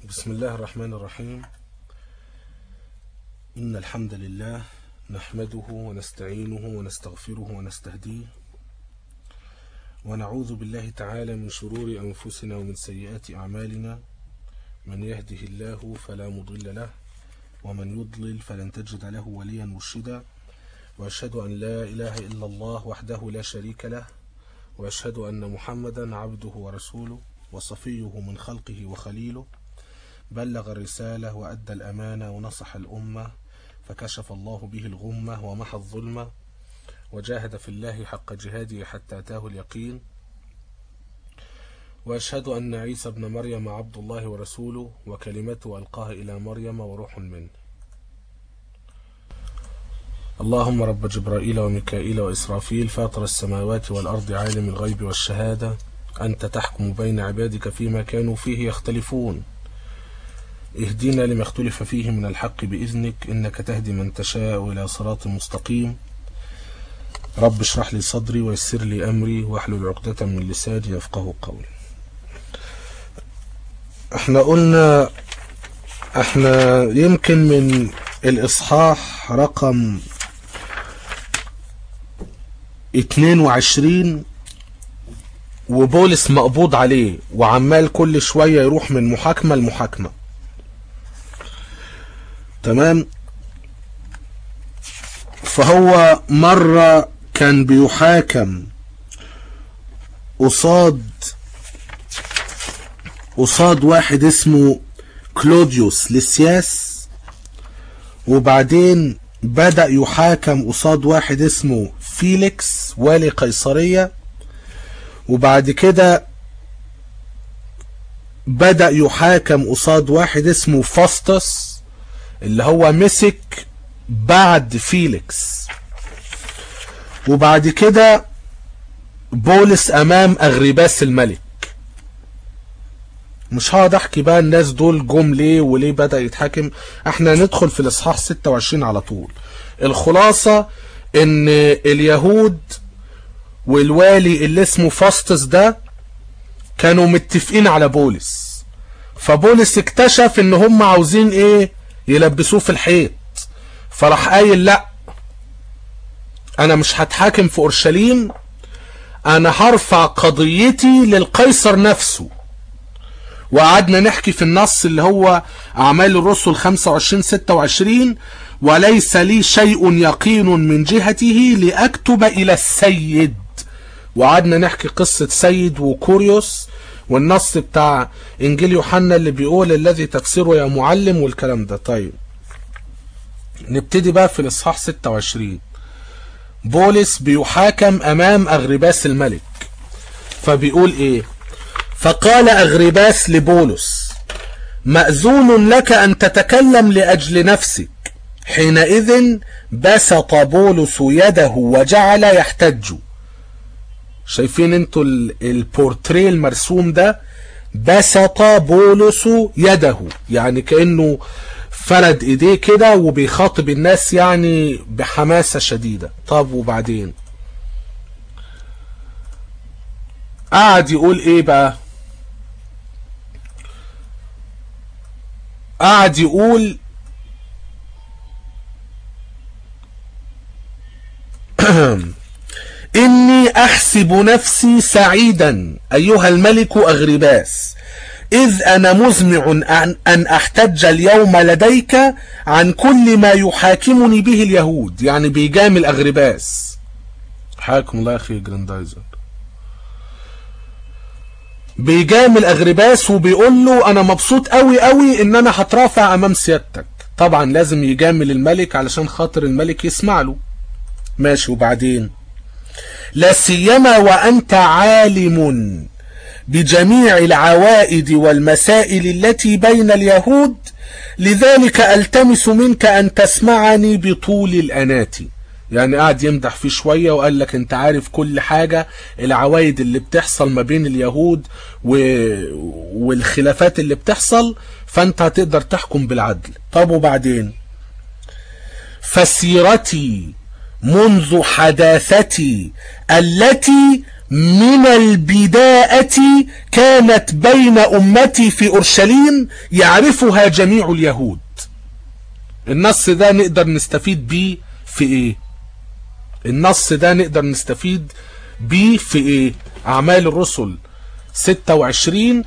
بسم الله الرحمن الرحيم إن الحمد لله نحمده ونستعينه ونستغفره ونستهديه ونعوذ بالله تعالى من شرور أنفسنا ومن سيئات أعمالنا من يهده الله فلا مضل له ومن يضلل فلن تجد له وليا مرشدا وأشهد أن لا إله إلا الله وحده لا شريك له وأشهد أن محمدا عبده ورسوله وصفيه من خلقه وخليله بلغ الرسالة وأدى الأمانة ونصح الأمة فكشف الله به الغمة ومحى الظلمة وجاهد في الله حق جهاده حتى أتاه اليقين وأشهد أن عيسى ابن مريم عبد الله ورسوله وكلمته ألقاها إلى مريم وروح منه اللهم رب جبرائيل وميكائيل وإسرافيل فاطر السماوات والأرض عالم الغيب والشهادة أنت تحكم بين عبادك فيما كانوا فيه يختلفون اهدنا لما اختلف فيه من الحق بإذنك إنك تهدي من تشاء إلى صراط مستقيم رب اشرح لي صدري ويسر لي أمري واحلل عقدة من لساني يفقه قولي احنا قلنا احنا يمكن من الإصحاح رقم 22 وبولس مقبوض عليه وعمال كل شوية يروح من محاكمة لمحاكمة تمام فهو مرة كان بيحاكم قصاد قصاد واحد اسمه كلوديوس لسياس وبعدين بدأ يحاكم قصاد واحد اسمه فيليكس والي قيصرية وبعد كده بدأ يحاكم قصاد واحد اسمه فاستس اللي هو مسك بعد فيليكس وبعد كده بولس امام اغرباس الملك مش هقعد احكي بقى الناس دول جم ليه وليه بدأ يتحاكم احنا ندخل في الاصحاح 26 على طول الخلاصة ان اليهود والوالي اللي اسمه فاستس ده كانوا متفقين على بولس فبولس اكتشف ان هم عاوزين ايه يلبسوه في الحيط فراح قايل لا انا مش هتحاكم في اورشليم انا هرفع قضيتي للقيصر نفسه وقعدنا نحكي في النص اللي هو اعمال الرسل 25 26 وليس لي شيء يقين من جهته لاكتب الى السيد وقعدنا نحكي قصة سيد وكوريوس والنص بتاع انجيل يوحنا اللي بيقول الذي تفسيره يا معلم والكلام ده طيب نبتدي بقى في الاصحاح 26 بولس بيحاكم امام اغرباس الملك فبيقول ايه فقال اغرباس لبولس مأذون لك ان تتكلم لاجل نفسك حينئذ بسط بولس يده وجعل يحتج شايفين انتوا البورتريه المرسوم ده بسط بولس يده يعني كأنه فرد ايديه كده وبيخاطب الناس يعني بحماسة شديدة طب وبعدين قعد يقول ايه بقى قعد يقول إني أحسب نفسي سعيدا أيها الملك أغرباس إذ أنا مزمع أن أحتج اليوم لديك عن كل ما يحاكمني به اليهود يعني بيجامل أغرباس حاكم الله أخي جراندايزر بيجامل أغرباس وبيقول له أنا مبسوط قوي قوي إن أنا هترافع أمام سيادتك طبعا لازم يجامل الملك علشان خاطر الملك يسمع له ماشي وبعدين لا سيما وأنت عالم بجميع العوائد والمسائل التي بين اليهود لذلك ألتمس منك أن تسمعني بطول الأنات يعني قاعد يمدح فيه شوية وقال لك انت عارف كل حاجة العوايد اللي بتحصل ما بين اليهود و... والخلافات اللي بتحصل فانت هتقدر تحكم بالعدل طب وبعدين فسيرتي منذ حداثتي التي من البداءة كانت بين أمتي في أورشليم يعرفها جميع اليهود النص ده نقدر نستفيد بيه في ايه النص ده نقدر نستفيد بيه في ايه اعمال الرسل 26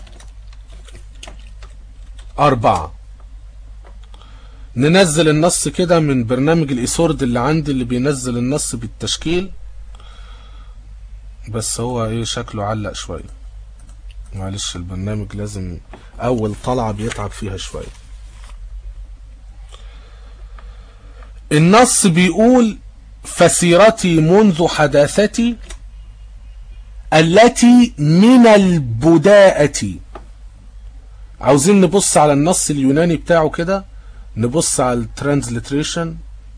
أربعة ننزل النص كده من برنامج الإيسورد اللي عندي اللي بينزل النص بالتشكيل بس هو ايه شكله علق شوية معلش البرنامج لازم أول طلعة بيتعب فيها شوية النص بيقول فسيرتي منذ حداثتي التي من البداءة عاوزين نبص على النص اليوناني بتاعه كده نبص على الترانزليتريشن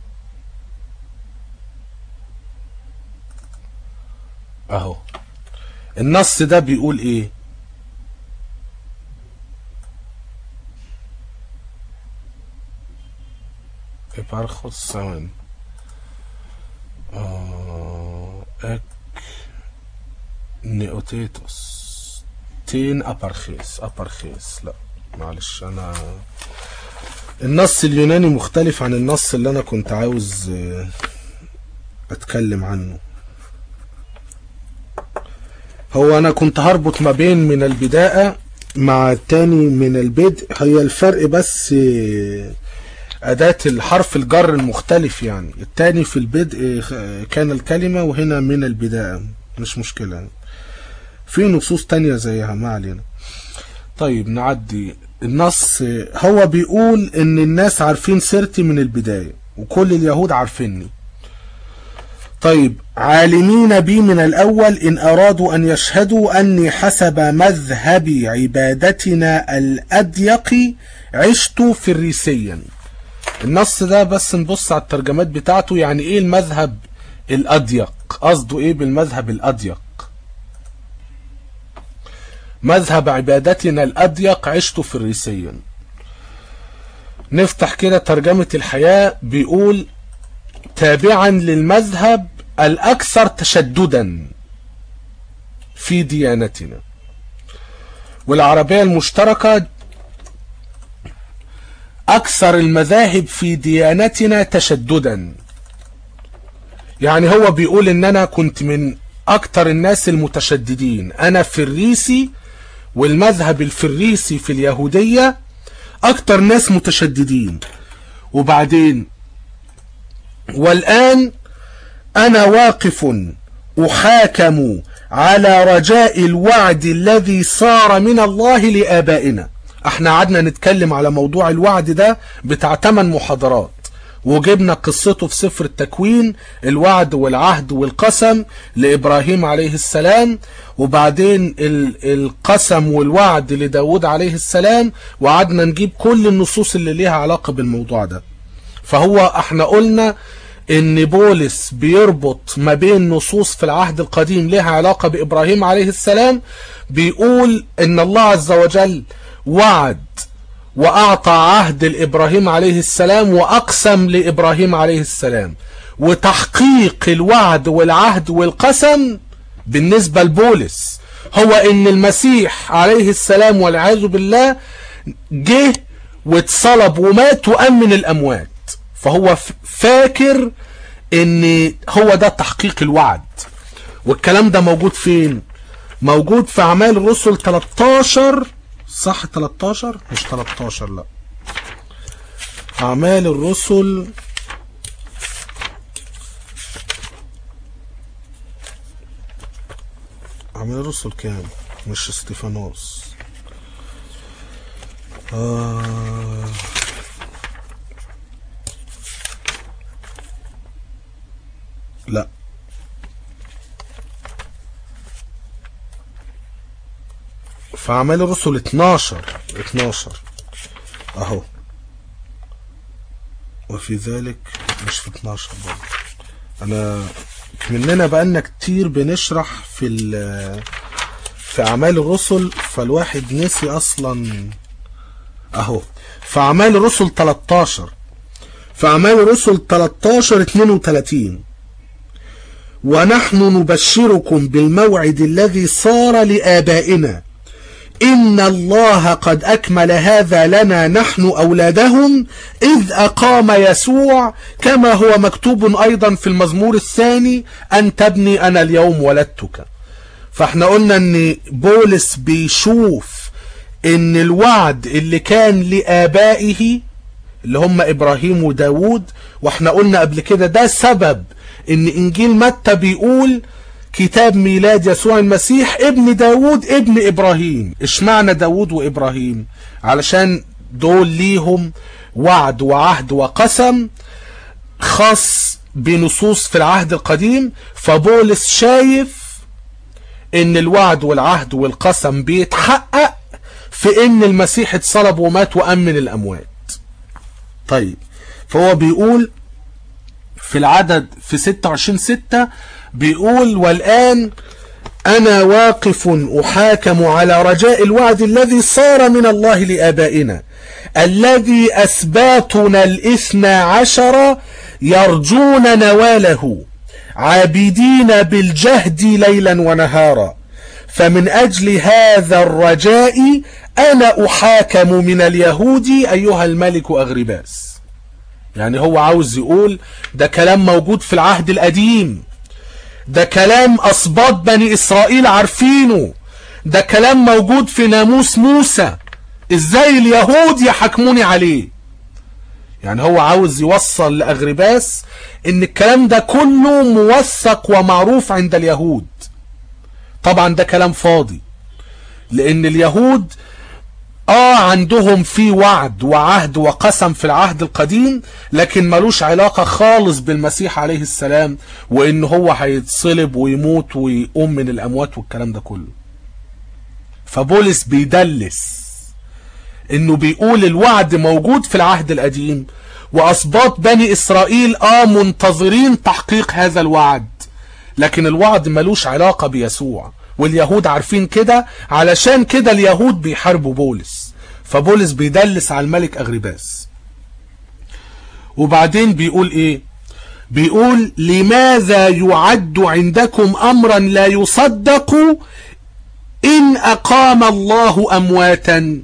اهو النص ده بيقول ايه إبارخوس ثواني آه اك نيوتيتوس تين أبرخيس أبرخيس لا معلش أنا النص اليوناني مختلف عن النص اللي أنا كنت عاوز آه، أتكلم عنه هو أنا كنت هربط ما بين من البداية مع التاني من البدء هي الفرق بس آه، أداة الحرف الجر المختلف يعني التاني في البدء آه، كان الكلمة وهنا من البداية مش مشكلة في نصوص تانية زيها ما علينا طيب نعدي النص آه، هو بيقول ان الناس عارفين سيرتي من البداية وكل اليهود عارفيني طيب عالمين بي من الأول إن أرادوا أن يشهدوا أني حسب مذهب عبادتنا الأضيق عشت فريسيا النص ده بس نبص على الترجمات بتاعته يعني ايه المذهب الأضيق قصده ايه بالمذهب الأضيق مذهب عبادتنا الأضيق عشت فريسيا نفتح كده ترجمة الحياة بيقول تابعا للمذهب الأكثر تشددا في ديانتنا والعربية المشتركة أكثر المذاهب في ديانتنا تشددا يعني هو بيقول إن أنا كنت من أكثر الناس المتشددين أنا فريسي والمذهب الفريسي في اليهودية أكثر ناس متشددين وبعدين والآن أنا واقف أحاكم على رجاء الوعد الذي صار من الله لآبائنا احنا قعدنا نتكلم على موضوع الوعد ده بتاع 8 محاضرات وجبنا قصته في سفر التكوين الوعد والعهد والقسم لإبراهيم عليه السلام وبعدين ال- القسم والوعد لداود عليه السلام وقعدنا نجيب كل النصوص اللي ليها علاقة بالموضوع ده فهو احنا قلنا ان بولس بيربط ما بين نصوص في العهد القديم لها علاقة بإبراهيم عليه السلام بيقول ان الله عز وجل وعد وأعطى عهد لإبراهيم عليه السلام وأقسم لإبراهيم عليه السلام وتحقيق الوعد والعهد والقسم بالنسبة لبولس هو ان المسيح عليه السلام والعياذ بالله جه واتصلب ومات وقام من الأموات فهو ف- فاكر ان هو ده تحقيق الوعد والكلام ده موجود فين موجود في اعمال الرسل 13 صح 13 مش 13 لا اعمال الرسل اعمال الرسل كام مش استيفانوس آه لا في أعمال الرسل 12 12 أهو وفي ذلك مش في 12 برضه أنا مننا بقالنا كتير بنشرح في ال في أعمال الرسل فالواحد نسي أصلا أهو في أعمال الرسل 13 في أعمال الرسل 13 32 ونحن نبشركم بالموعد الذي صار لآبائنا إن الله قد أكمل هذا لنا نحن أولادهم إذ أقام يسوع كما هو مكتوب أيضا في المزمور الثاني أن تبني أنا اليوم ولدتك فاحنا قلنا ان بولس بيشوف ان الوعد اللي كان لآبائه اللي هم إبراهيم وداود واحنا قلنا قبل كده ده سبب ان انجيل متى بيقول كتاب ميلاد يسوع المسيح ابن داود ابن ابراهيم اشمعنى داود وابراهيم علشان دول ليهم وعد وعهد وقسم خاص بنصوص في العهد القديم فبولس شايف ان الوعد والعهد والقسم بيتحقق في ان المسيح اتصلب ومات وامن الاموات طيب فهو بيقول في العدد في 26 6 بيقول والآن أنا واقف أحاكم على رجاء الوعد الذي صار من الله لآبائنا الذي أسباتنا الاثنى عشر يرجون نواله عابدين بالجهد ليلا ونهارا فمن أجل هذا الرجاء أنا أحاكم من اليهود أيها الملك أغرباس يعني هو عاوز يقول ده كلام موجود في العهد القديم ده كلام أصباط بني إسرائيل عارفينه ده كلام موجود في ناموس موسى ازاي اليهود يحكموني عليه يعني هو عاوز يوصل لأغرباس ان الكلام ده كله موثق ومعروف عند اليهود طبعا ده كلام فاضي لان اليهود اه عندهم في وعد وعهد وقسم في العهد القديم لكن ملوش علاقة خالص بالمسيح عليه السلام وان هو هيتصلب ويموت ويقوم من الاموات والكلام ده كله فبولس بيدلس انه بيقول الوعد موجود في العهد القديم واسباط بني اسرائيل اه منتظرين تحقيق هذا الوعد لكن الوعد ملوش علاقة بيسوع واليهود عارفين كده علشان كده اليهود بيحاربوا بولس فبولس بيدلس على الملك أغرباس وبعدين بيقول ايه بيقول لماذا يعد عندكم أمرا لا يصدق إن أقام الله أمواتا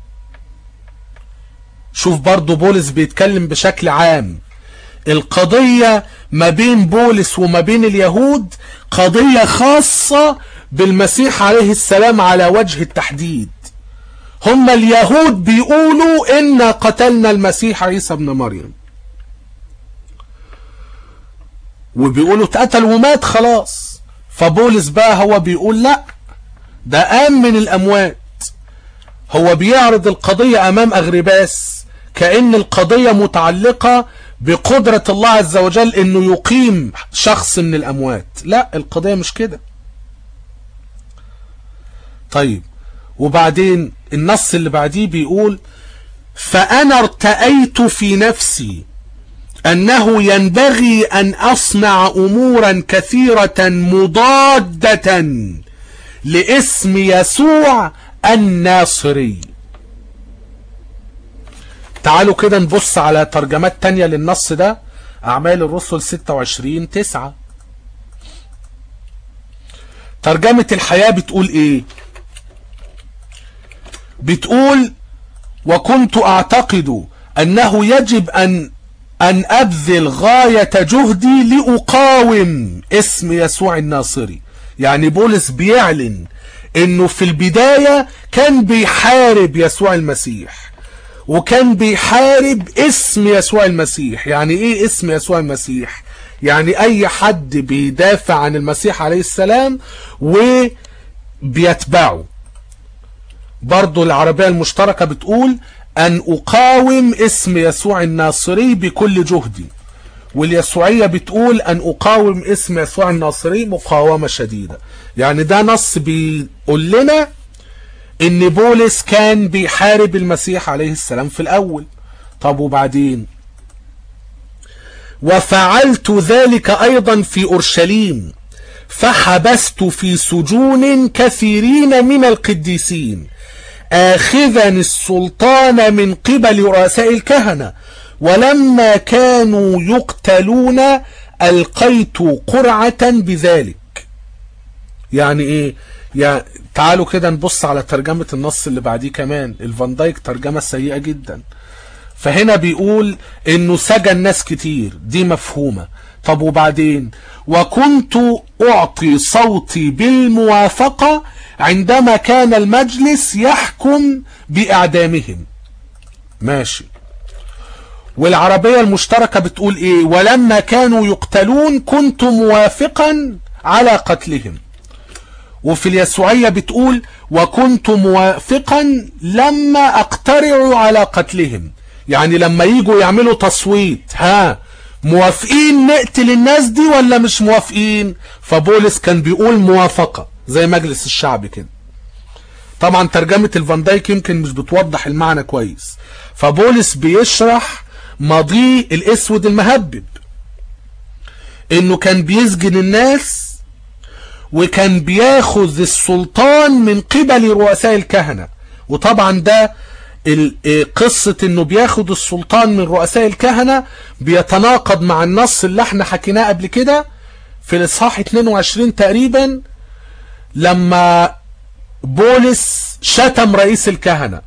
شوف برضو بولس بيتكلم بشكل عام القضية ما بين بولس وما بين اليهود قضية خاصة بالمسيح عليه السلام على وجه التحديد هم اليهود بيقولوا إن قتلنا المسيح عيسى ابن مريم وبيقولوا اتقتل ومات خلاص فبولس بقى هو بيقول لا ده قام من الأموات هو بيعرض القضية أمام أغرباس كأن القضية متعلقة بقدرة الله عز وجل انه يقيم شخص من الاموات لا القضية مش كده طيب وبعدين النص اللي بعديه بيقول فأنا ارتأيت في نفسي أنه ينبغي أن أصنع أمورا كثيرة مضادة لاسم يسوع الناصري تعالوا كده نبص على ترجمات تانية للنص ده أعمال الرسل 26 9 ترجمة الحياة بتقول إيه بتقول وكنت أعتقد أنه يجب أن أن أبذل غاية جهدي لأقاوم اسم يسوع الناصري يعني بولس بيعلن انه في البداية كان بيحارب يسوع المسيح وكان بيحارب اسم يسوع المسيح يعني ايه اسم يسوع المسيح يعني اي حد بيدافع عن المسيح عليه السلام وبيتبعه برضو العربية المشتركة بتقول ان اقاوم اسم يسوع الناصري بكل جهدي واليسوعية بتقول ان اقاوم اسم يسوع الناصري مقاومة شديدة يعني ده نص بيقول لنا ان بولس كان بيحارب المسيح عليه السلام في الاول طب وبعدين وفعلت ذلك ايضا في اورشليم فحبست في سجون كثيرين من القديسين آخذا السلطان من قبل رؤساء الكهنة ولما كانوا يقتلون ألقيت قرعة بذلك يعني ايه يعني تعالوا كده نبص على ترجمة النص اللي بعديه كمان الفان دايك ترجمة سيئة جدا فهنا بيقول انه سجن ناس كتير دي مفهومة طب وبعدين وكنت اعطي صوتي بالموافقة عندما كان المجلس يحكم باعدامهم ماشي والعربية المشتركة بتقول ايه ولما كانوا يقتلون كنت موافقا على قتلهم وفي اليسوعية بتقول وكنت موافقا لما اقترعوا على قتلهم يعني لما يجوا يعملوا تصويت ها موافقين نقتل الناس دي ولا مش موافقين فبولس كان بيقول موافقة زي مجلس الشعب كده طبعا ترجمة الفان دايك يمكن مش بتوضح المعنى كويس فبولس بيشرح ماضيه الاسود المهبب انه كان بيسجن الناس وكان بياخذ السلطان من قبل رؤساء الكهنة وطبعا ده قصة انه بياخد السلطان من رؤساء الكهنة بيتناقض مع النص اللي احنا حكيناه قبل كده في الاصحاح 22 تقريبا لما بولس شتم رئيس الكهنة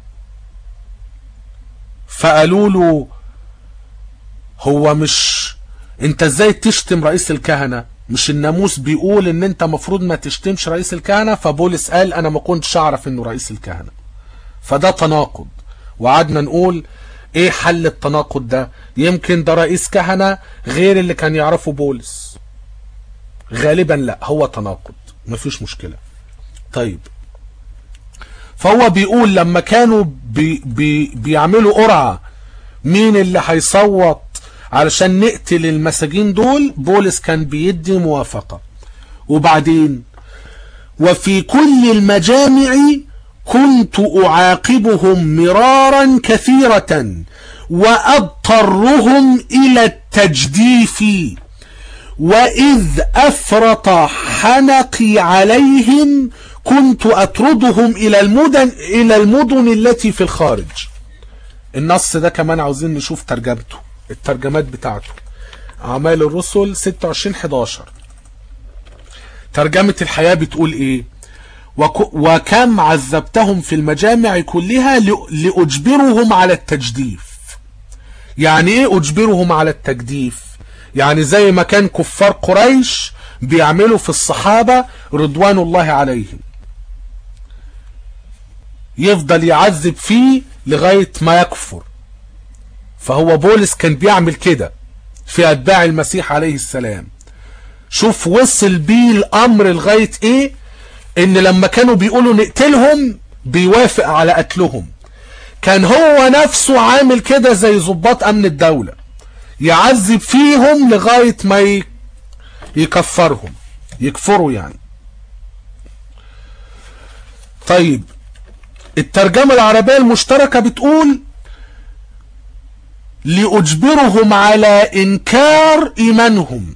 فقالوا له هو مش انت ازاي تشتم رئيس الكهنة مش الناموس بيقول ان انت مفروض ما تشتمش رئيس الكهنة فبولس قال انا ما كنتش اعرف انه رئيس الكهنة فده تناقض وقعدنا نقول ايه حل التناقض ده يمكن ده رئيس كهنة غير اللي كان يعرفه بولس غالبا لا هو تناقض مفيش مشكلة طيب فهو بيقول لما كانوا بي بي بيعملوا قرعة مين اللي هيصوت علشان نقتل المساجين دول بولس كان بيدي موافقة وبعدين وفي كل المجامع كنت أعاقبهم مرارا كثيرة وأضطرهم إلى التجديف وإذ أفرط حنقي عليهم كنت أطردهم إلى المدن إلى المدن التي في الخارج النص ده كمان عاوزين نشوف ترجمته الترجمات بتاعته أعمال الرسل 26 11 ترجمة الحياة بتقول إيه وك وكم عذبتهم في المجامع كلها لأجبرهم على التجديف يعني ايه أجبرهم على التجديف يعني زي ما كان كفار قريش بيعملوا في الصحابة رضوان الله عليهم يفضل يعذب فيه لغاية ما يكفر فهو بولس كان بيعمل كده في أتباع المسيح عليه السلام شوف وصل بيه الأمر لغاية ايه ان لما كانوا بيقولوا نقتلهم بيوافق على قتلهم كان هو نفسه عامل كده زي ضباط امن الدولة يعذب فيهم لغاية ما يكفرهم يكفروا يعني طيب الترجمة العربية المشتركة بتقول لأجبرهم على إنكار إيمانهم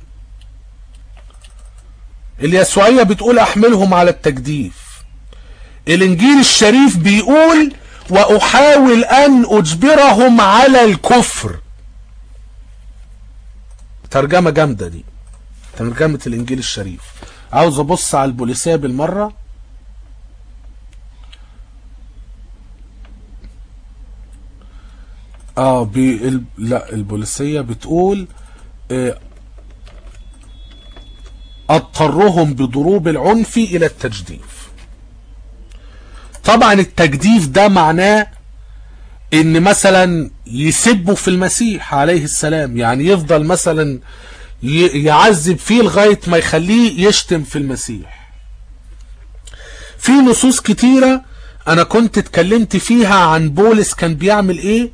اليسوعية بتقول أحملهم على التجديف الإنجيل الشريف بيقول وأحاول أن أجبرهم على الكفر ترجمة جامدة دي ترجمة الإنجيل الشريف عاوز أبص على البوليسية بالمرة اه بي ال... لا البوليسية بتقول آه اضطرهم بضروب العنف الى التجديف طبعا التجديف ده معناه ان مثلا يسبوا في المسيح عليه السلام يعني يفضل مثلا يعذب فيه لغاية ما يخليه يشتم في المسيح في نصوص كتيرة انا كنت اتكلمت فيها عن بولس كان بيعمل ايه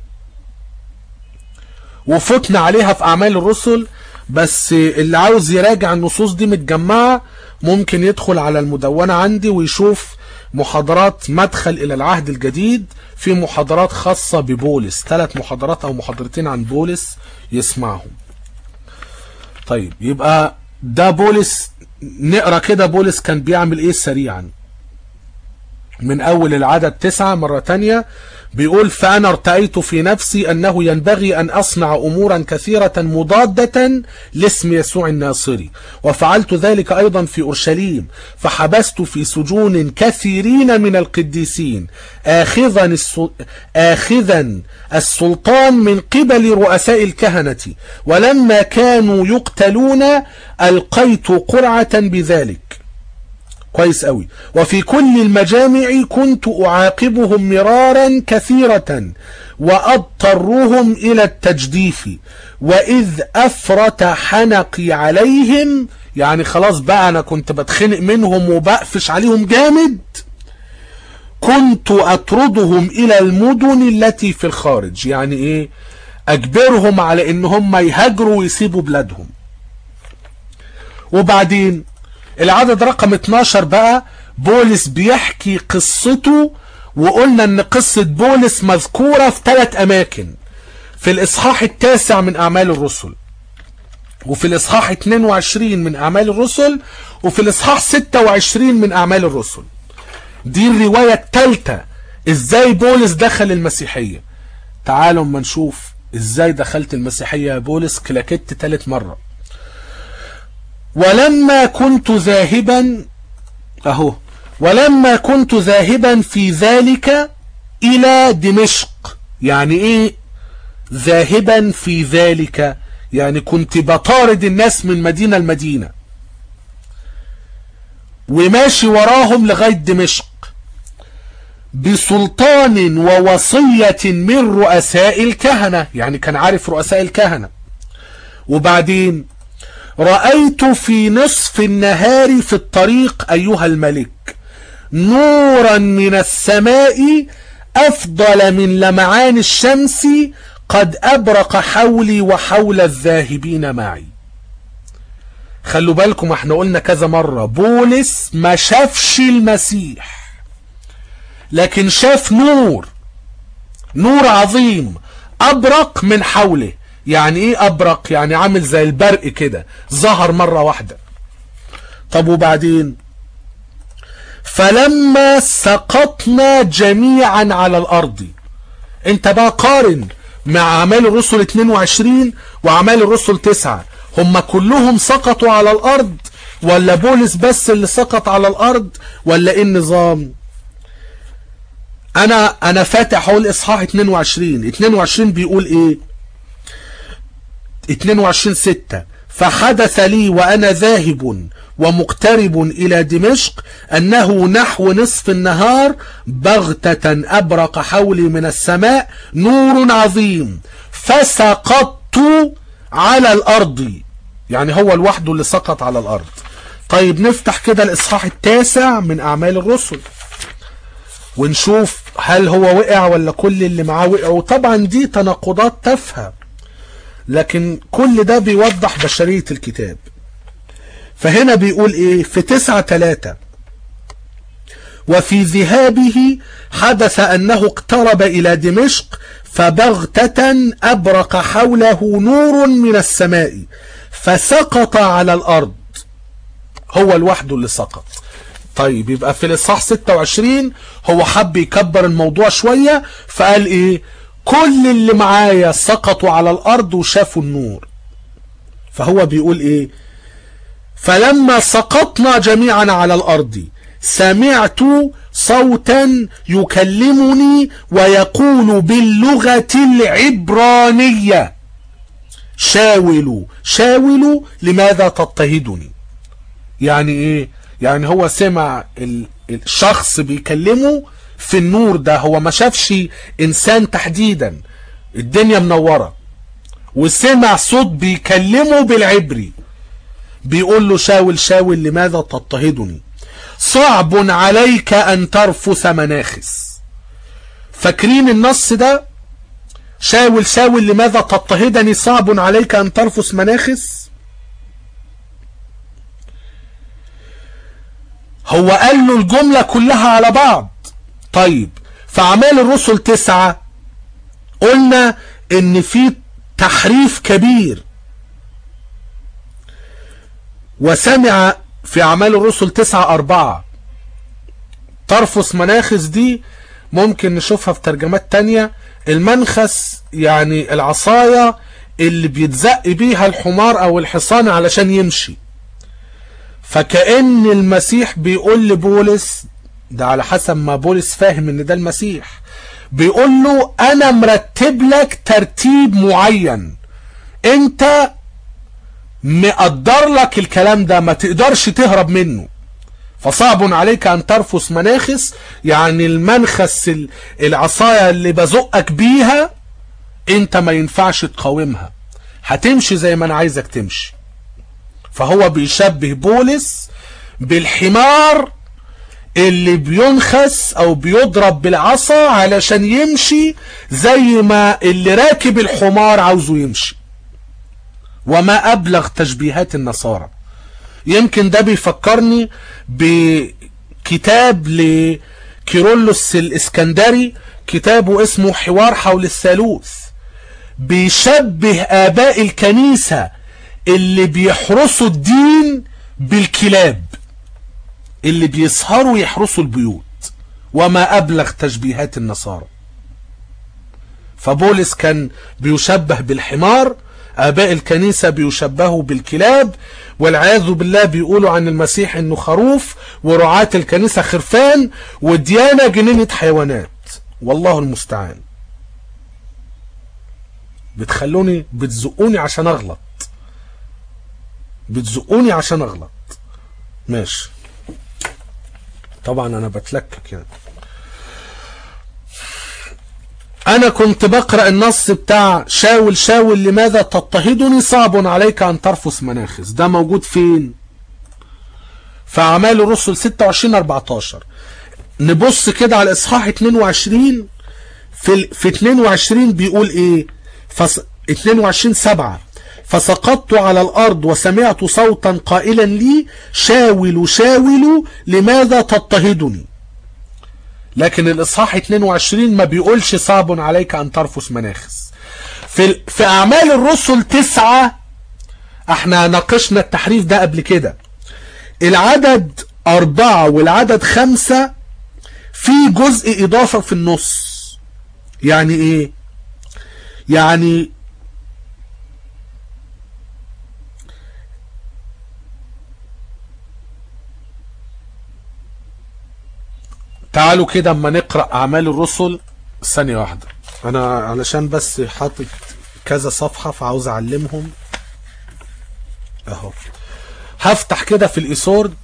وفتنا عليها في اعمال الرسل بس اللي عاوز يراجع النصوص دي متجمعة ممكن يدخل على المدونة عندي ويشوف محاضرات مدخل الى العهد الجديد في محاضرات خاصة ببولس ثلاث محاضرات او محاضرتين عن بولس يسمعهم طيب يبقى ده بولس نقرا كده بولس كان بيعمل ايه سريعا من اول العدد تسعة مرة تانية بيقول فأنا ارتأيت في نفسي أنه ينبغي أن أصنع أمورا كثيرة مضادة لاسم يسوع الناصري وفعلت ذلك أيضا في أورشليم فحبست في سجون كثيرين من القديسين آخذا, السل... آخذا السلطان من قبل رؤساء الكهنة ولما كانوا يقتلون ألقيت قرعة بذلك كويس قوي وفي كل المجامع كنت أعاقبهم مرارا كثيرة وأضطرهم إلى التجديف وإذ أفرت حنقي عليهم يعني خلاص بقى أنا كنت بتخنق منهم وبقفش عليهم جامد كنت أطردهم إلى المدن التي في الخارج يعني إيه أجبرهم على إن هم يهاجروا ويسيبوا بلادهم وبعدين العدد رقم 12 بقى بولس بيحكي قصته وقلنا ان قصة بولس مذكورة في ثلاث اماكن في الاصحاح التاسع من اعمال الرسل وفي الاصحاح 22 من اعمال الرسل وفي الاصحاح 26 من اعمال الرسل دي الرواية الثالثة ازاي بولس دخل المسيحية تعالوا اما نشوف ازاي دخلت المسيحية يا بولس كلاكت ثالث مرة ولما كنت ذاهبا اهو ولما كنت ذاهبا في ذلك الى دمشق يعني ايه ذاهبا في ذلك يعني كنت بطارد الناس من مدينة لمدينة وماشي وراهم لغاية دمشق بسلطان ووصية من رؤساء الكهنة يعني كان عارف رؤساء الكهنة وبعدين رأيت في نصف النهار في الطريق أيها الملك نورا من السماء أفضل من لمعان الشمس قد أبرق حولي وحول الذاهبين معي خلوا بالكم احنا قلنا كذا مرة بولس ما شافش المسيح لكن شاف نور نور عظيم أبرق من حوله يعني ايه ابرق يعني عامل زي البرق كده ظهر مرة واحدة طب وبعدين فلما سقطنا جميعا على الارض انت بقى قارن مع اعمال الرسل 22 واعمال الرسل 9 هم كلهم سقطوا على الارض ولا بولس بس اللي سقط على الارض ولا ايه النظام انا انا فاتح اهو الاصحاح 22 22 بيقول ايه 22 6 فحدث لي وأنا ذاهب ومقترب إلى دمشق أنه نحو نصف النهار بغتة أبرق حولي من السماء نور عظيم فسقطت على الأرض يعني هو لوحده اللي سقط على الأرض طيب نفتح كده الإصحاح التاسع من أعمال الرسل ونشوف هل هو وقع ولا كل اللي معاه وقعوا طبعا دي تناقضات تافهه لكن كل ده بيوضح بشرية الكتاب فهنا بيقول ايه في تسعة تلاتة وفي ذهابه حدث انه اقترب الى دمشق فبغتة ابرق حوله نور من السماء فسقط على الارض هو لوحده اللي سقط طيب يبقى في الاصحاح 26 هو حب يكبر الموضوع شوية فقال ايه كل اللي معايا سقطوا على الارض وشافوا النور فهو بيقول ايه فلما سقطنا جميعا على الارض سمعت صوتا يكلمني ويقول باللغة العبرانية شاولوا شاولوا لماذا تضطهدني يعني ايه يعني هو سمع الشخص بيكلمه في النور ده هو ما شافش انسان تحديدا الدنيا منورة وسمع صوت بيكلمه بالعبري بيقول له شاول شاول لماذا تضطهدني صعب عليك ان ترفث مناخس فاكرين النص ده شاول شاول لماذا تضطهدني صعب عليك ان ترفث مناخس هو قال له الجملة كلها على بعض طيب في اعمال الرسل تسعة قلنا ان في تحريف كبير وسمع في اعمال الرسل تسعة اربعة ترفس مناخس دي ممكن نشوفها في ترجمات تانية المنخس يعني العصاية اللي بيتزق بيها الحمار او الحصان علشان يمشي فكأن المسيح بيقول لبولس ده على حسب ما بولس فاهم ان ده المسيح بيقول له انا مرتب لك ترتيب معين انت مقدر لك الكلام ده ما تقدرش تهرب منه فصعب عليك ان ترفس مناخس يعني المنخس العصاية اللي بزقك بيها انت ما ينفعش تقاومها هتمشي زي ما انا عايزك تمشي فهو بيشبه بولس بالحمار اللي بينخس او بيضرب بالعصا علشان يمشي زي ما اللي راكب الحمار عاوزه يمشي وما ابلغ تشبيهات النصارى يمكن ده بيفكرني بكتاب لكيرلس الاسكندري كتابه اسمه حوار حول الثالوث بيشبه اباء الكنيسة اللي بيحرسوا الدين بالكلاب اللي بيسهروا يحرسوا البيوت وما أبلغ تشبيهات النصارى فبولس كان بيشبه بالحمار آباء الكنيسة بيشبهوا بالكلاب والعياذ بالله بيقولوا عن المسيح انه خروف ورعاة الكنيسة خرفان والديانة جنينة حيوانات والله المستعان بتخلوني بتزقوني عشان اغلط بتزقوني عشان اغلط ماشي طبعا انا بتلكك يعني انا كنت بقرأ النص بتاع شاول شاول لماذا تضطهدني صعب عليك ان ترفس مناخس ده موجود فين في اعمال الرسل 26 14 نبص كده على الاصحاح 22 في في 22 بيقول ايه فس 22 7 فسقطت على الأرض وسمعت صوتا قائلا لي شاول شاول لماذا تضطهدني لكن الإصحاح 22 ما بيقولش صعب عليك أن ترفس مناخس في, في أعمال الرسل تسعة احنا ناقشنا التحريف ده قبل كده العدد أربعة والعدد خمسة في جزء إضافة في النص يعني إيه يعني تعالوا كده اما نقرأ أعمال الرسل ثانية واحدة أنا علشان بس حاطط كذا صفحة فعاوز أعلمهم أهو هفتح كده في الإيسورد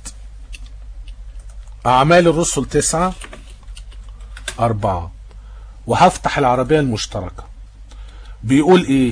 أعمال الرسل تسعة أربعة وهفتح العربية المشتركة بيقول إيه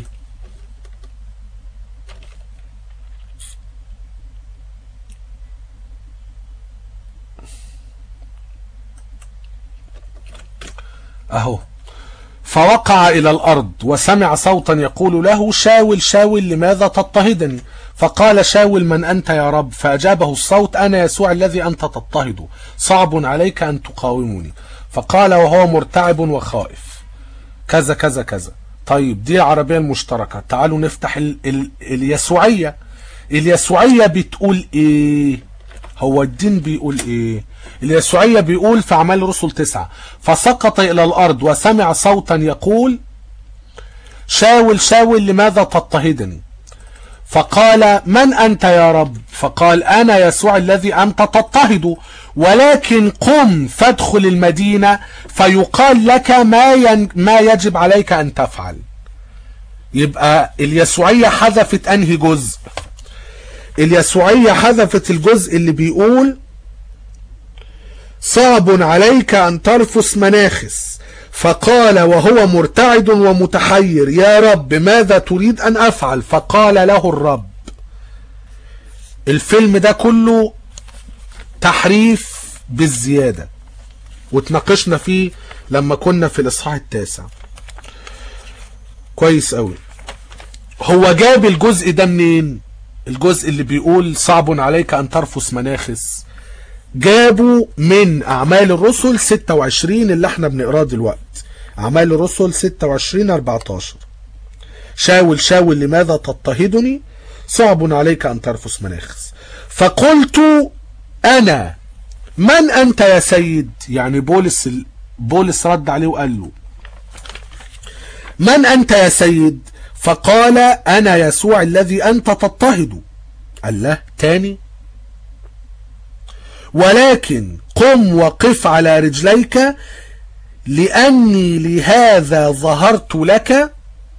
اهو فوقع الى الارض وسمع صوتا يقول له شاول شاول لماذا تضطهدني فقال شاول من انت يا رب فاجابه الصوت انا يسوع الذي انت تضطهده صعب عليك ان تقاومني فقال وهو مرتعب وخائف كذا كذا كذا طيب دي العربية المشتركة تعالوا نفتح ال ال اليسوعية اليسوعية بتقول ايه هو الدين بيقول ايه اليسوعية بيقول في أعمال الرسل تسعة فسقط إلى الأرض وسمع صوتا يقول شاول شاول لماذا تضطهدني فقال من أنت يا رب فقال أنا يسوع الذي أنت تضطهد ولكن قم فادخل المدينة فيقال لك ما, ين... ما يجب عليك أن تفعل يبقى اليسوعية حذفت أنهي جزء اليسوعية حذفت الجزء اللي بيقول صعب عليك أن ترفس مناخس فقال وهو مرتعد ومتحير يا رب ماذا تريد أن أفعل فقال له الرب الفيلم ده كله تحريف بالزيادة وتناقشنا فيه لما كنا في الإصحاح التاسع كويس قوي هو جاب الجزء ده منين الجزء اللي بيقول صعب عليك أن ترفس مناخس جابوا من أعمال الرسل 26 اللي احنا بنقراه دلوقتي أعمال الرسل 26 14 شاول شاول لماذا تضطهدني صعب عليك أن ترفس مناخس فقلت أنا من أنت يا سيد يعني بولس بولس رد عليه وقال له من أنت يا سيد فقال أنا يسوع الذي أنت تضطهد قال له تاني ولكن قم وقف على رجليك لأني لهذا ظهرت لك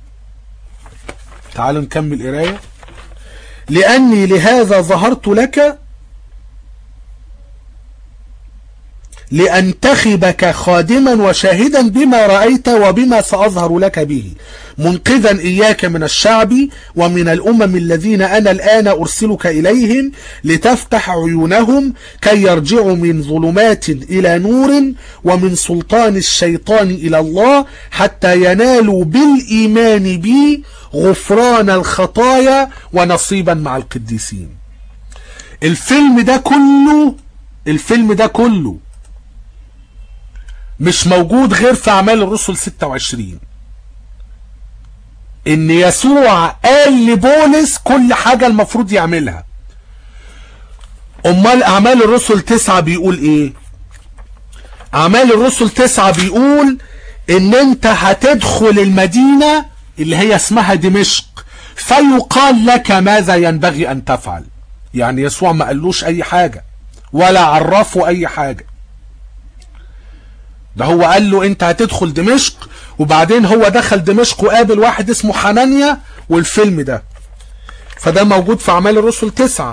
تعالوا نكمل قرايه لأني لهذا ظهرت لك لأنتخبك خادما وشاهدا بما رأيت وبما سأظهر لك به منقذا إياك من الشعب ومن الأمم الذين أنا الآن أرسلك إليهم لتفتح عيونهم كي يرجعوا من ظلمات إلى نور ومن سلطان الشيطان إلى الله حتى ينالوا بالإيمان بي غفران الخطايا ونصيبا مع القديسين الفيلم ده كله الفيلم ده كله مش موجود غير في أعمال الرسل 26 إن يسوع قال لبولس كل حاجة المفروض يعملها أمال أعمال الرسل 9 بيقول إيه أعمال الرسل 9 بيقول إن أنت هتدخل المدينة اللي هي اسمها دمشق فيقال لك ماذا ينبغي أن تفعل يعني يسوع ما قالوش أي حاجة ولا عرفه أي حاجة ده هو قال له انت هتدخل دمشق وبعدين هو دخل دمشق وقابل واحد اسمه حنانيا والفيلم ده فده موجود في اعمال الرسل تسعة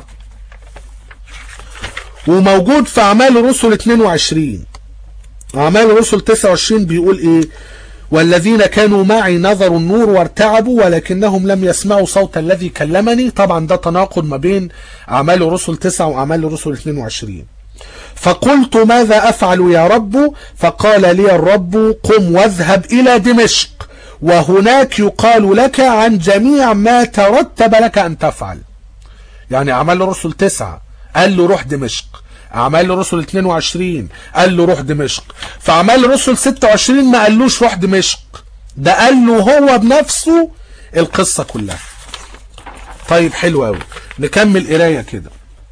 وموجود في اعمال الرسل 22 اعمال الرسل 29 بيقول ايه والذين كانوا معي نظروا النور وارتعبوا ولكنهم لم يسمعوا صوت الذي كلمني طبعا ده تناقض ما بين اعمال الرسل 9 واعمال الرسل 22 فقلت ماذا أفعل يا رب فقال لي الرب قم واذهب إلى دمشق وهناك يقال لك عن جميع ما ترتب لك أن تفعل يعني أعمال الرسل تسعة قال له روح دمشق أعمال الرسل 22 قال له روح دمشق فأعمال الرسل 26 ما قالوش روح دمشق ده قال له هو بنفسه القصة كلها طيب حلو قوي نكمل قرايه كده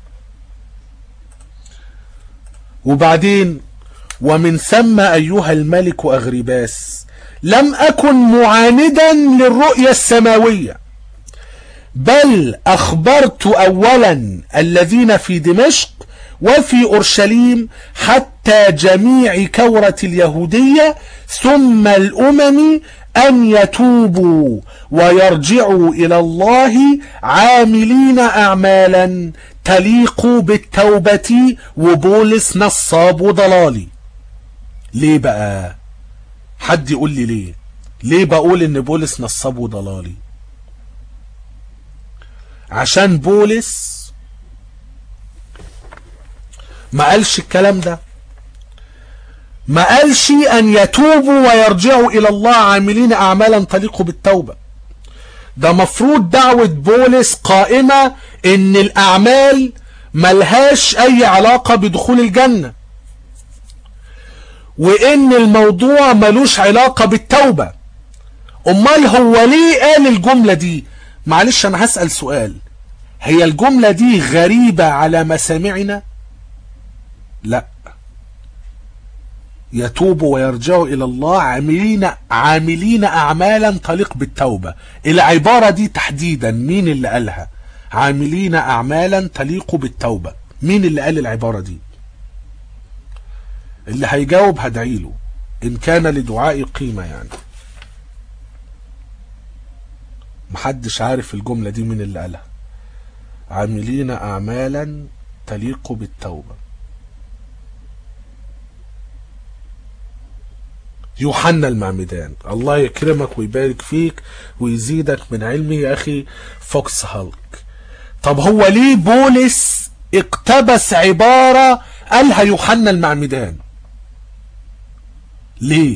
وبعدين ومن ثم أيها الملك أغرباس لم أكن معاندا للرؤية السماوية بل أخبرت أولا الذين في دمشق وفي أورشليم حتى جميع كورة اليهودية ثم الأمم أن يتوبوا ويرجعوا إلى الله عاملين أعمالا تليق بالتوبة وبولس نصاب وضلالي ليه بقى حد يقول لي ليه ليه بقول ان بولس نصاب وضلالي عشان بولس ما قالش الكلام ده ما قالش ان يتوبوا ويرجعوا الى الله عاملين اعمالا تليق بالتوبة ده مفروض دعوة بولس قائمة ان الاعمال ملهاش اي علاقة بدخول الجنة وان الموضوع ملوش علاقة بالتوبة امال هو ليه قال الجملة دي معلش انا هسأل سؤال هي الجملة دي غريبة على مسامعنا لا يتوبوا ويرجعوا الى الله عاملين عاملين اعمالا تليق بالتوبة العبارة دي تحديدا مين اللي قالها عاملين اعمالا تليق بالتوبة مين اللي قال العبارة دي اللي هيجاوب هدعي له ان كان لدعائي قيمة يعني محدش عارف الجملة دي مين اللي قالها عاملين اعمالا تليق بالتوبة يوحنا المعمدان الله يكرمك ويبارك فيك ويزيدك من علمه يا أخي فوكس هالك طب هو ليه بولس اقتبس عبارة قالها يوحنا المعمدان ليه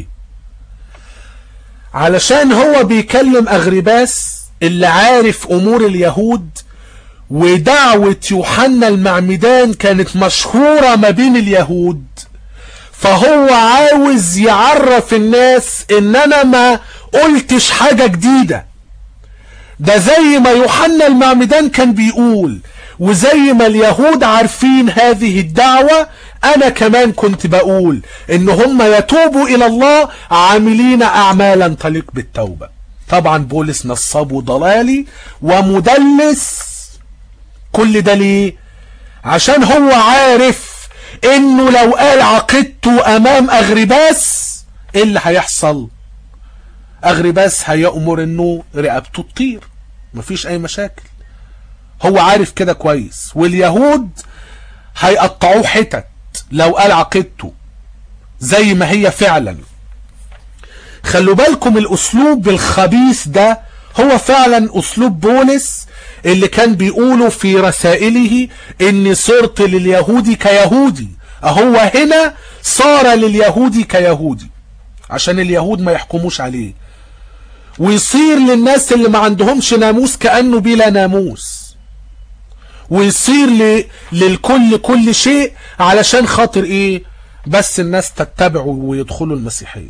علشان هو بيكلم أغرباس اللي عارف أمور اليهود ودعوة يوحنا المعمدان كانت مشهورة ما بين اليهود فهو عاوز يعرف الناس ان انا ما قلتش حاجة جديدة ده زي ما يوحنا المعمدان كان بيقول وزي ما اليهود عارفين هذه الدعوة انا كمان كنت بقول ان هم يتوبوا الى الله عاملين اعمالا تليق بالتوبة طبعا بولس نصاب وضلالي ومدلس كل ده ليه عشان هو عارف انه لو قال عقدته امام اغرباس ايه اللي هيحصل اغرباس هيأمر انه رقبته تطير مفيش اي مشاكل هو عارف كده كويس واليهود هيقطعوه حتت لو قال عقيدته زي ما هي فعلا خلوا بالكم الاسلوب الخبيث ده هو فعلا اسلوب بولس اللي كان بيقوله في رسائله اني صرت لليهودي كيهودي اهو هنا صار لليهودي كيهودي عشان اليهود ما يحكموش عليه ويصير للناس اللي ما عندهمش ناموس كأنه بلا ناموس ويصير ل... للكل كل شيء علشان خاطر ايه بس الناس تتبعه ويدخلوا المسيحية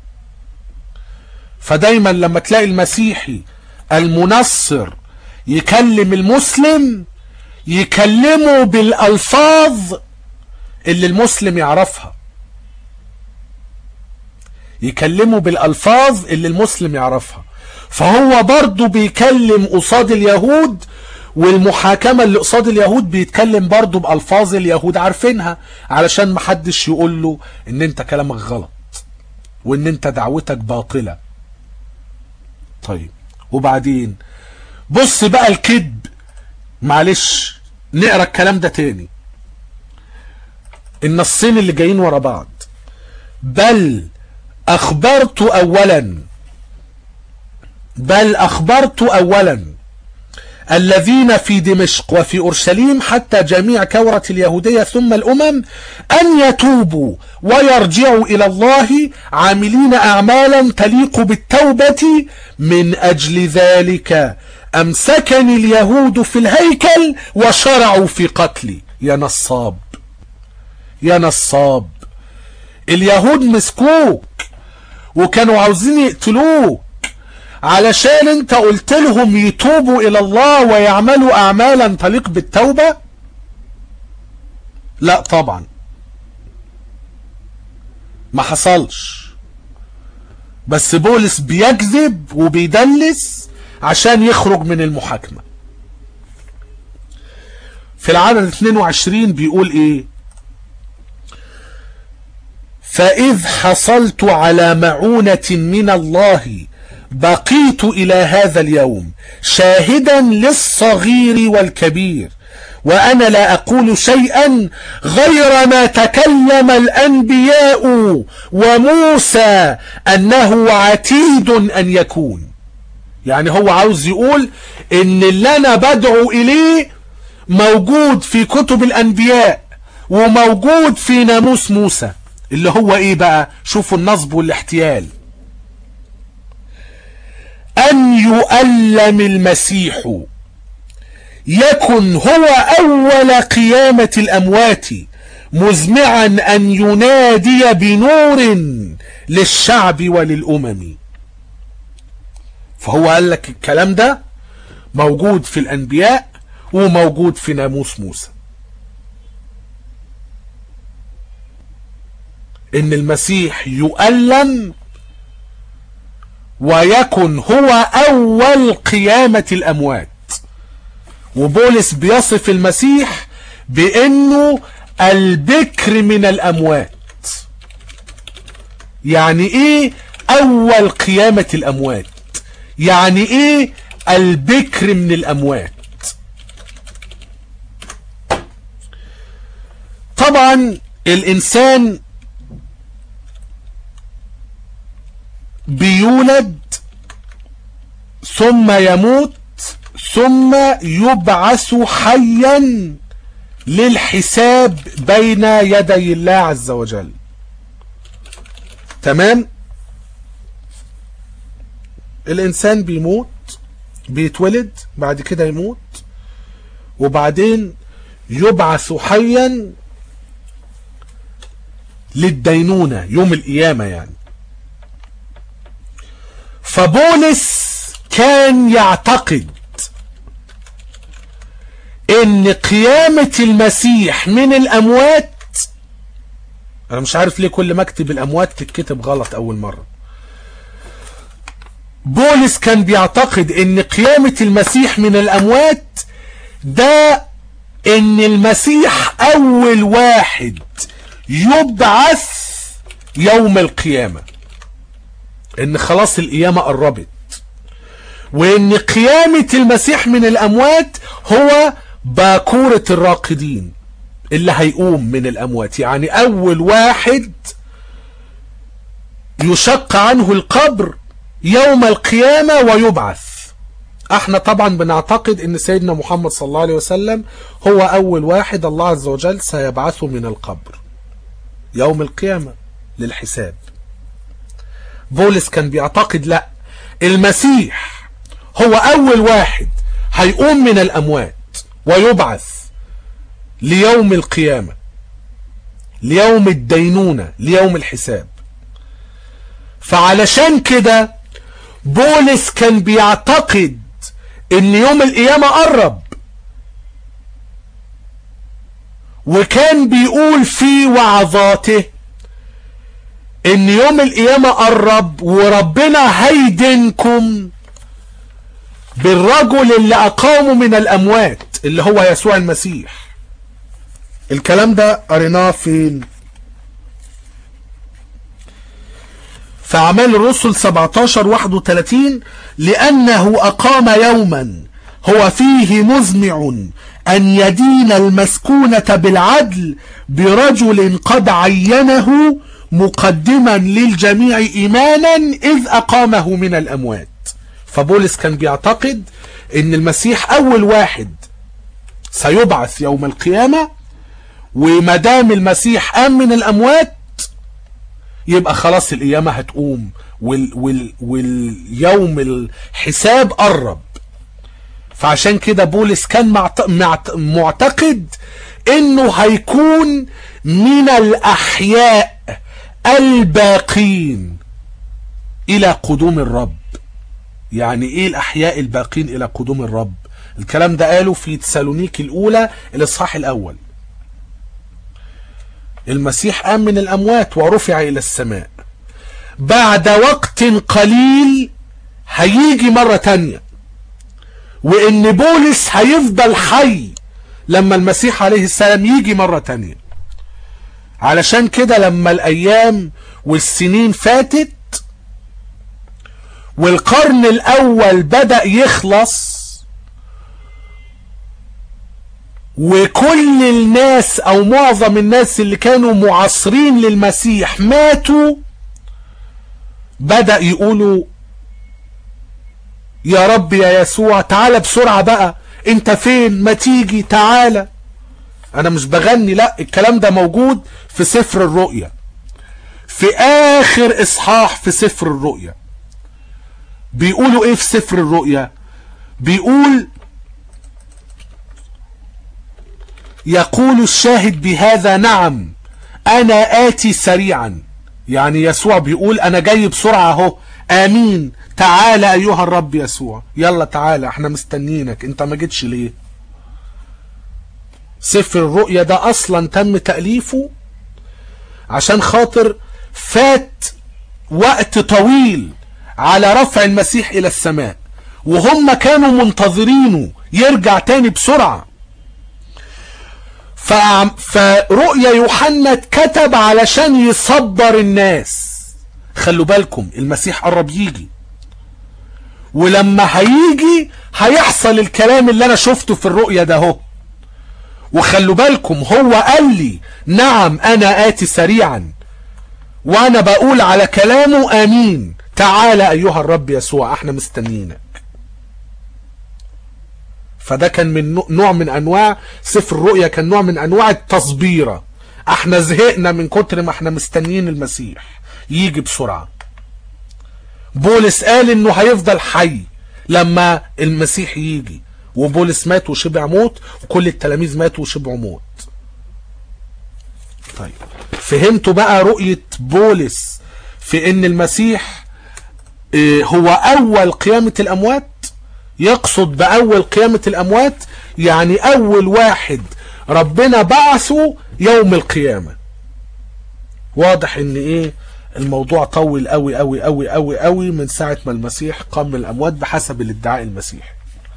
فدايما لما تلاقي المسيحي المنصر يكلم المسلم يكلمه بالألفاظ اللي المسلم يعرفها يكلمه بالألفاظ اللي المسلم يعرفها فهو برضه بيكلم قصاد اليهود والمحاكمة اللي قصاد اليهود بيتكلم برضه بألفاظ اليهود عارفينها علشان محدش يقول له ان انت كلامك غلط وان انت دعوتك باطلة طيب وبعدين بص بقى الكذب معلش نقرا الكلام ده تاني النصين اللي جايين ورا بعض بل أخبرت أولا بل أخبرت أولا الذين في دمشق وفي أورشليم حتى جميع كورة اليهودية ثم الأمم أن يتوبوا ويرجعوا إلى الله عاملين أعمالا تليق بالتوبة من أجل ذلك أمسكني اليهود في الهيكل وشرعوا في قتلي يا نصاب يا نصاب اليهود مسكوك وكانوا عاوزين يقتلوك علشان انت قلت لهم يتوبوا الى الله ويعملوا اعمالا تليق بالتوبة لا طبعا ما حصلش بس بولس بيكذب وبيدلس عشان يخرج من المحاكمة في العدد 22 بيقول ايه فإذ حصلت على معونة من الله بقيت إلى هذا اليوم شاهدا للصغير والكبير وأنا لا أقول شيئا غير ما تكلم الأنبياء وموسى أنه عتيد أن يكون يعني هو عاوز يقول إن اللي أنا بدعو إليه موجود في كتب الأنبياء وموجود في ناموس موسى اللي هو ايه بقى شوفوا النصب والاحتيال ان يؤلم المسيح يكن هو اول قيامة الاموات مزمعا ان ينادي بنور للشعب وللامم فهو قال لك الكلام ده موجود في الانبياء وموجود في ناموس موسى ان المسيح يؤلم ويكن هو اول قيامة الاموات وبولس بيصف المسيح بانه البكر من الاموات يعني ايه اول قيامة الاموات يعني ايه البكر من الاموات طبعا الانسان بيولد ثم يموت ثم يبعث حيا للحساب بين يدي الله عز وجل تمام الانسان بيموت بيتولد بعد كده يموت وبعدين يبعث حيا للدينونة يوم القيامة يعني فبولس كان يعتقد ان قيامة المسيح من الاموات انا مش عارف ليه كل ما اكتب الاموات تتكتب غلط اول مرة بولس كان بيعتقد ان قيامة المسيح من الاموات ده ان المسيح اول واحد يبعث يوم القيامة ان خلاص القيامة قربت وان قيامة المسيح من الاموات هو باكورة الراقدين اللي هيقوم من الاموات يعني اول واحد يشق عنه القبر يوم القيامة ويبعث احنا طبعا بنعتقد ان سيدنا محمد صلى الله عليه وسلم هو اول واحد الله عز وجل سيبعثه من القبر يوم القيامة للحساب بولس كان بيعتقد لا المسيح هو اول واحد هيقوم من الاموات ويبعث ليوم القيامة ليوم الدينونة ليوم الحساب فعلشان كده بولس كان بيعتقد ان يوم القيامة قرب وكان بيقول في وعظاته ان يوم القيامة قرب وربنا هيدنكم بالرجل اللي اقامه من الاموات اللي هو يسوع المسيح الكلام ده قريناه فين في اعمال الرسل 17 31 لانه اقام يوما هو فيه مزمع ان يدين المسكونة بالعدل برجل قد عينه مقدما للجميع ايمانا اذ اقامه من الاموات فبولس كان بيعتقد ان المسيح اول واحد سيبعث يوم القيامة ومدام المسيح قام من الاموات يبقى خلاص القيامة هتقوم وال وال واليوم الحساب قرب فعشان كده بولس كان معت... معت... معتقد انه هيكون من الاحياء الباقين الى قدوم الرب يعني ايه الاحياء الباقين الى قدوم الرب الكلام ده قاله في تسالونيك الاولى الاصحاح الاول المسيح قام من الاموات ورفع الى السماء بعد وقت قليل هيجي مرة تانية وان بولس هيفضل حي لما المسيح عليه السلام يجي مرة تانية علشان كده لما الايام والسنين فاتت والقرن الاول بدأ يخلص وكل الناس او معظم الناس اللي كانوا معاصرين للمسيح ماتوا بدأ يقولوا يا رب يا يسوع تعالى بسرعة بقى انت فين ما تيجي تعالى انا مش بغني لا الكلام ده موجود في سفر الرؤيا في اخر اصحاح في سفر الرؤيا بيقولوا ايه في سفر الرؤيا بيقول يقول الشاهد بهذا نعم انا اتي سريعا يعني يسوع بيقول انا جاي بسرعة اهو امين تعالى ايها الرب يسوع يلا تعالى احنا مستنينك انت ما جيتش ليه سفر الرؤيا ده اصلا تم تأليفه عشان خاطر فات وقت طويل على رفع المسيح الى السماء وهم كانوا منتظرينه يرجع تاني بسرعة فرؤيا يوحنا اتكتب علشان يصبر الناس خلوا بالكم المسيح قرب يجي ولما هيجي هيحصل الكلام اللي انا شفته في الرؤيا ده هو وخلوا بالكم هو قال لي نعم انا اتي سريعا وانا بقول على كلامه امين تعالى ايها الرب يسوع احنا مستنيينك فده كان من نوع من انواع سفر الرؤيا كان نوع من انواع التصبيره احنا زهقنا من كتر ما احنا مستنيين المسيح يجي بسرعه بولس قال انه هيفضل حي لما المسيح يجي وبولس مات وشبع موت وكل التلاميذ ماتوا وشبعوا موت طيب فهمتوا بقى رؤية بولس في ان المسيح هو اول قيامة الاموات يقصد باول قيامة الاموات يعني اول واحد ربنا بعثه يوم القيامة واضح ان ايه الموضوع طول قوي قوي قوي قوي قوي من ساعة ما المسيح قام من الاموات بحسب الادعاء المسيحي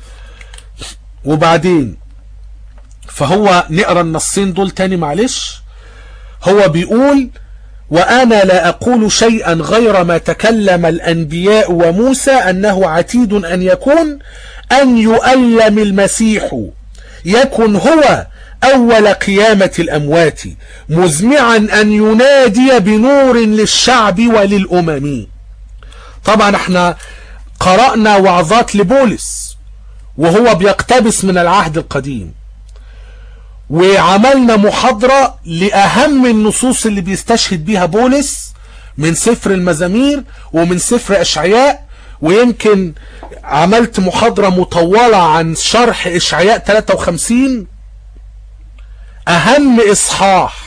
وبعدين فهو نقرا النصين دول تاني معلش هو بيقول وأنا لا أقول شيئا غير ما تكلم الأنبياء وموسى أنه عتيد أن يكون أن يؤلم المسيح يكن هو أول قيامة الأموات مزمعا أن ينادي بنور للشعب وللأمم طبعا احنا قرأنا وعظات لبولس وهو بيقتبس من العهد القديم وعملنا محاضرة لأهم النصوص اللي بيستشهد بيها بولس من سفر المزامير ومن سفر أشعياء ويمكن عملت محاضرة مطولة عن شرح إشعياء 53 أهم إصحاح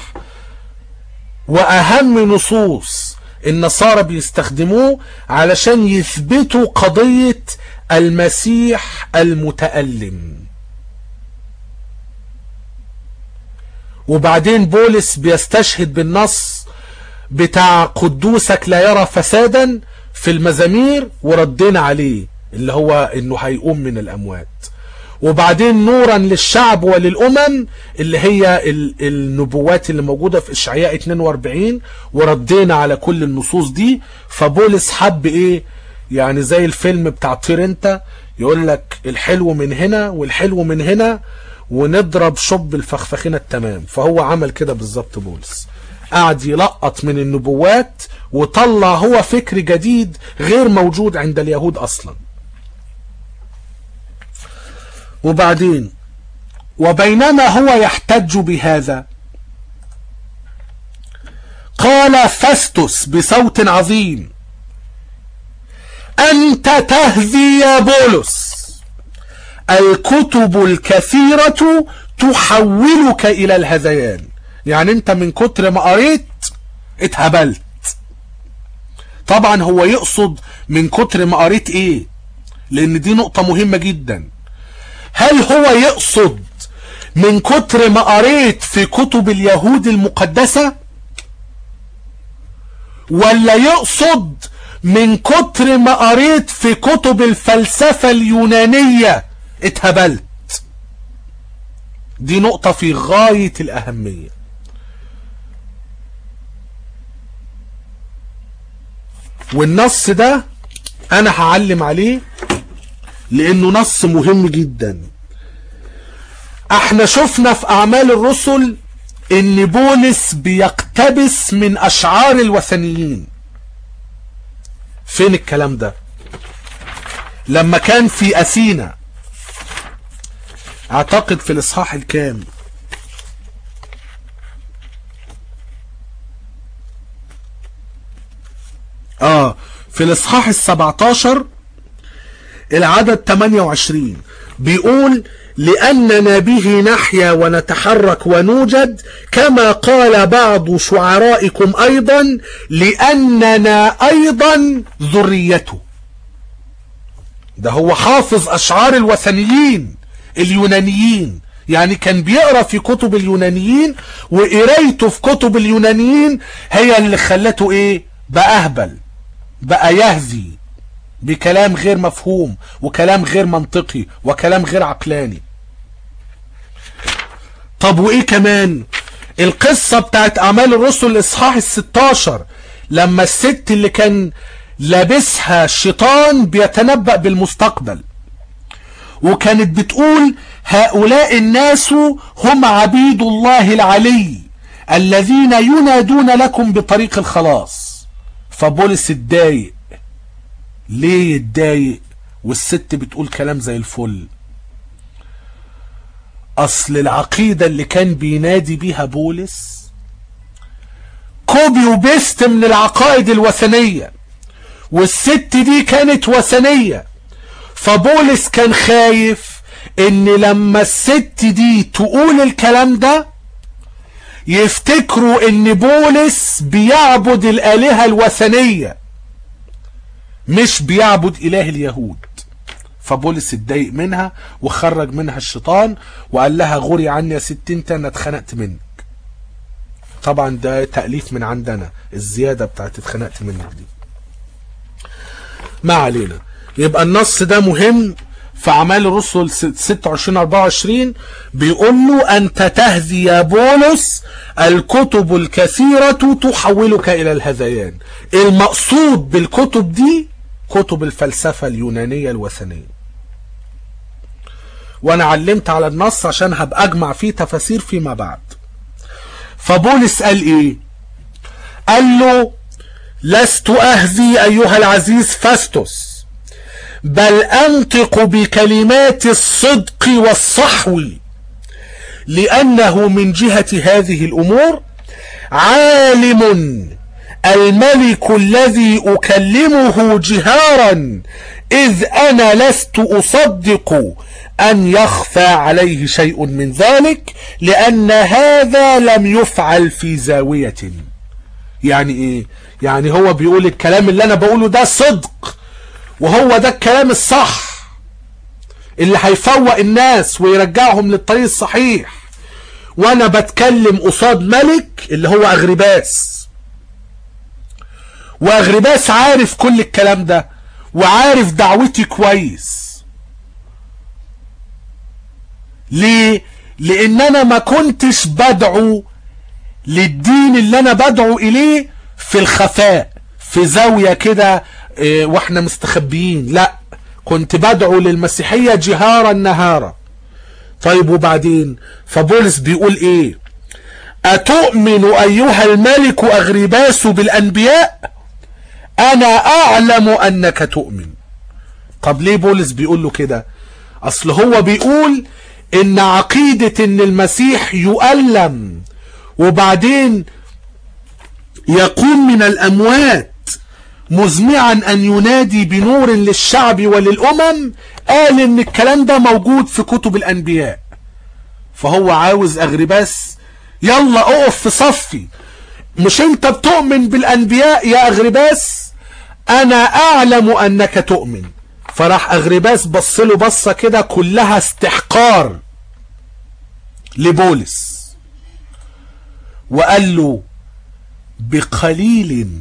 وأهم نصوص النصارى بيستخدموه علشان يثبتوا قضية المسيح المتألم وبعدين بولس بيستشهد بالنص بتاع قدوسك لا يرى فسادا في المزامير وردينا عليه اللي هو انه هيقوم من الاموات وبعدين نورا للشعب وللامم اللي هي ال- النبوات اللي موجوده في اشعياء 42 وردينا على كل النصوص دي فبولس حب ايه يعني زي الفيلم بتاع طير انت يقول لك الحلو من هنا والحلو من هنا ونضرب شب الفخفخينة التمام فهو عمل كده بالظبط بولس قعد يلقط من النبوات وطلع هو فكر جديد غير موجود عند اليهود اصلا وبعدين وبينما هو يحتج بهذا قال فاستس بصوت عظيم أنت تهذي يا بولس الكتب الكثيرة تحولك إلى الهذيان يعني أنت من كتر ما قريت اتهبلت طبعا هو يقصد من كتر ما قريت ايه لان دي نقطة مهمة جدا هل هو يقصد من كتر ما قريت في كتب اليهود المقدسة ولا يقصد من كتر ما قريت في كتب الفلسفة اليونانية اتهبلت دي نقطة في غاية الأهمية والنص ده أنا هعلم عليه لأنه نص مهم جدا احنا شفنا في أعمال الرسل ان بولس بيقتبس من أشعار الوثنيين فين الكلام ده لما كان في أثينا اعتقد في الاصحاح الكام اه في الاصحاح السبعتاشر العدد 28 بيقول لأننا به نحيا ونتحرك ونوجد كما قال بعض شعرائكم أيضا لأننا أيضا ذريته ده هو حافظ أشعار الوثنيين اليونانيين يعني كان بيقرا في كتب اليونانيين وقرايته في كتب اليونانيين هي اللي خلته ايه بقى اهبل بقى يهزي بكلام غير مفهوم وكلام غير منطقي وكلام غير عقلاني طب وايه كمان القصة بتاعت اعمال الرسل الاصحاح الستاشر لما الست اللي كان لابسها الشيطان بيتنبأ بالمستقبل وكانت بتقول هؤلاء الناس هم عبيد الله العلي الذين ينادون لكم بطريق الخلاص فبولس اتضايق ليه يتضايق والست بتقول كلام زي الفل اصل العقيدة اللي كان بينادي بيها بولس كوبي وبيست من العقائد الوثنية والست دي كانت وثنية فبولس كان خايف ان لما الست دي تقول الكلام ده يفتكروا ان بولس بيعبد الالهة الوثنية مش بيعبد اله اليهود فبولس اتضايق منها وخرج منها الشيطان وقال لها غوري عني يا ست انت انا اتخنقت منك طبعا ده تأليف من عندنا الزيادة بتاعت اتخنقت منك دي ما علينا يبقى النص ده مهم في أعمال الرسل 26 24 بيقول له أنت تهزي يا بولس الكتب الكثيرة تحولك إلى الهذيان المقصود بالكتب دي كتب الفلسفة اليونانية الوثنية وأنا علمت على النص عشان هبقى أجمع فيه تفاسير فيما بعد فبولس قال إيه قال له لست أهزي أيها العزيز فاستوس بل أنطق بكلمات الصدق والصحو لأنه من جهة هذه الأمور عالم الملك الذي أكلمه جهارا إذ أنا لست أصدق أن يخفى عليه شيء من ذلك لأن هذا لم يفعل في زاوية يعني إيه يعني هو بيقول الكلام اللي أنا بقوله ده صدق وهو ده الكلام الصح اللي هيفوق الناس ويرجعهم للطريق الصحيح وانا بتكلم قصاد ملك اللي هو اغرباس واغرباس عارف كل الكلام ده وعارف دعوتي كويس ليه لان انا ما كنتش بدعو للدين اللي انا بدعو اليه في الخفاء في زاوية كده إيه واحنا مستخبيين لا كنت بدعو للمسيحية جهارا نهارا طيب وبعدين فبولس بيقول ايه اتؤمن ايها الملك اغرباس بالانبياء انا اعلم انك تؤمن طب ليه بولس بيقول له كده اصل هو بيقول ان عقيدة ان المسيح يؤلم وبعدين يقوم من الاموات مزمعا ان ينادي بنور للشعب وللامم قال ان الكلام ده موجود في كتب الانبياء فهو عاوز اغرباس يلا اقف في صفي مش انت بتؤمن بالانبياء يا اغرباس انا اعلم انك تؤمن فراح اغرباس بص له بصه كده كلها استحقار لبولس وقال له بقليل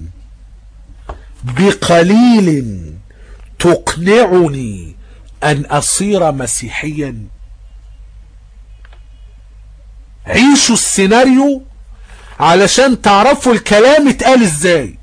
بقليل تقنعني ان اصير مسيحيا عيشوا السيناريو علشان تعرفوا الكلام اتقال ازاي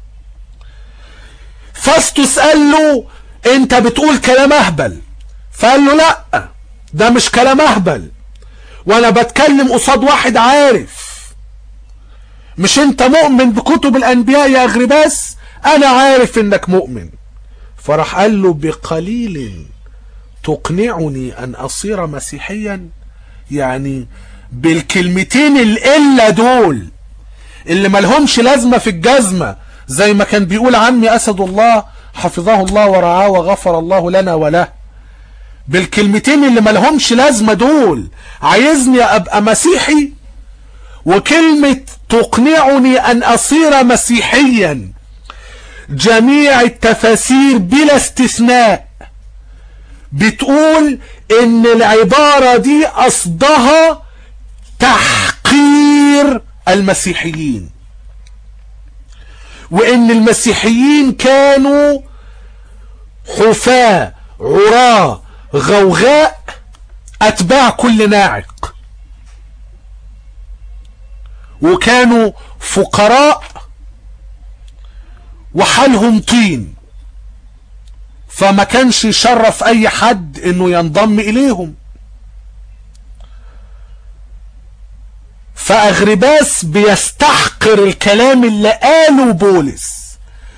فاستوس قال له انت بتقول كلام اهبل فقال له لا ده مش كلام اهبل وانا بتكلم قصاد واحد عارف مش انت مؤمن بكتب الانبياء يا اغرباس انا عارف انك مؤمن فراح قال له بقليل تقنعني ان اصير مسيحيا يعني بالكلمتين القلة دول اللي ملهمش لازمة في الجزمة زي ما كان بيقول عمي اسد الله حفظه الله ورعاه وغفر الله لنا وله بالكلمتين اللي ملهمش لازمة دول عايزني ابقى مسيحي وكلمة تقنعني ان اصير مسيحيا جميع التفاسير بلا استثناء بتقول ان العبارة دي قصدها تحقير المسيحيين وان المسيحيين كانوا حفاة عراة غوغاء اتباع كل ناعق وكانوا فقراء وحالهم طين فما كانش يشرف اي حد انه ينضم اليهم فاغرباس بيستحقر الكلام اللي قاله بولس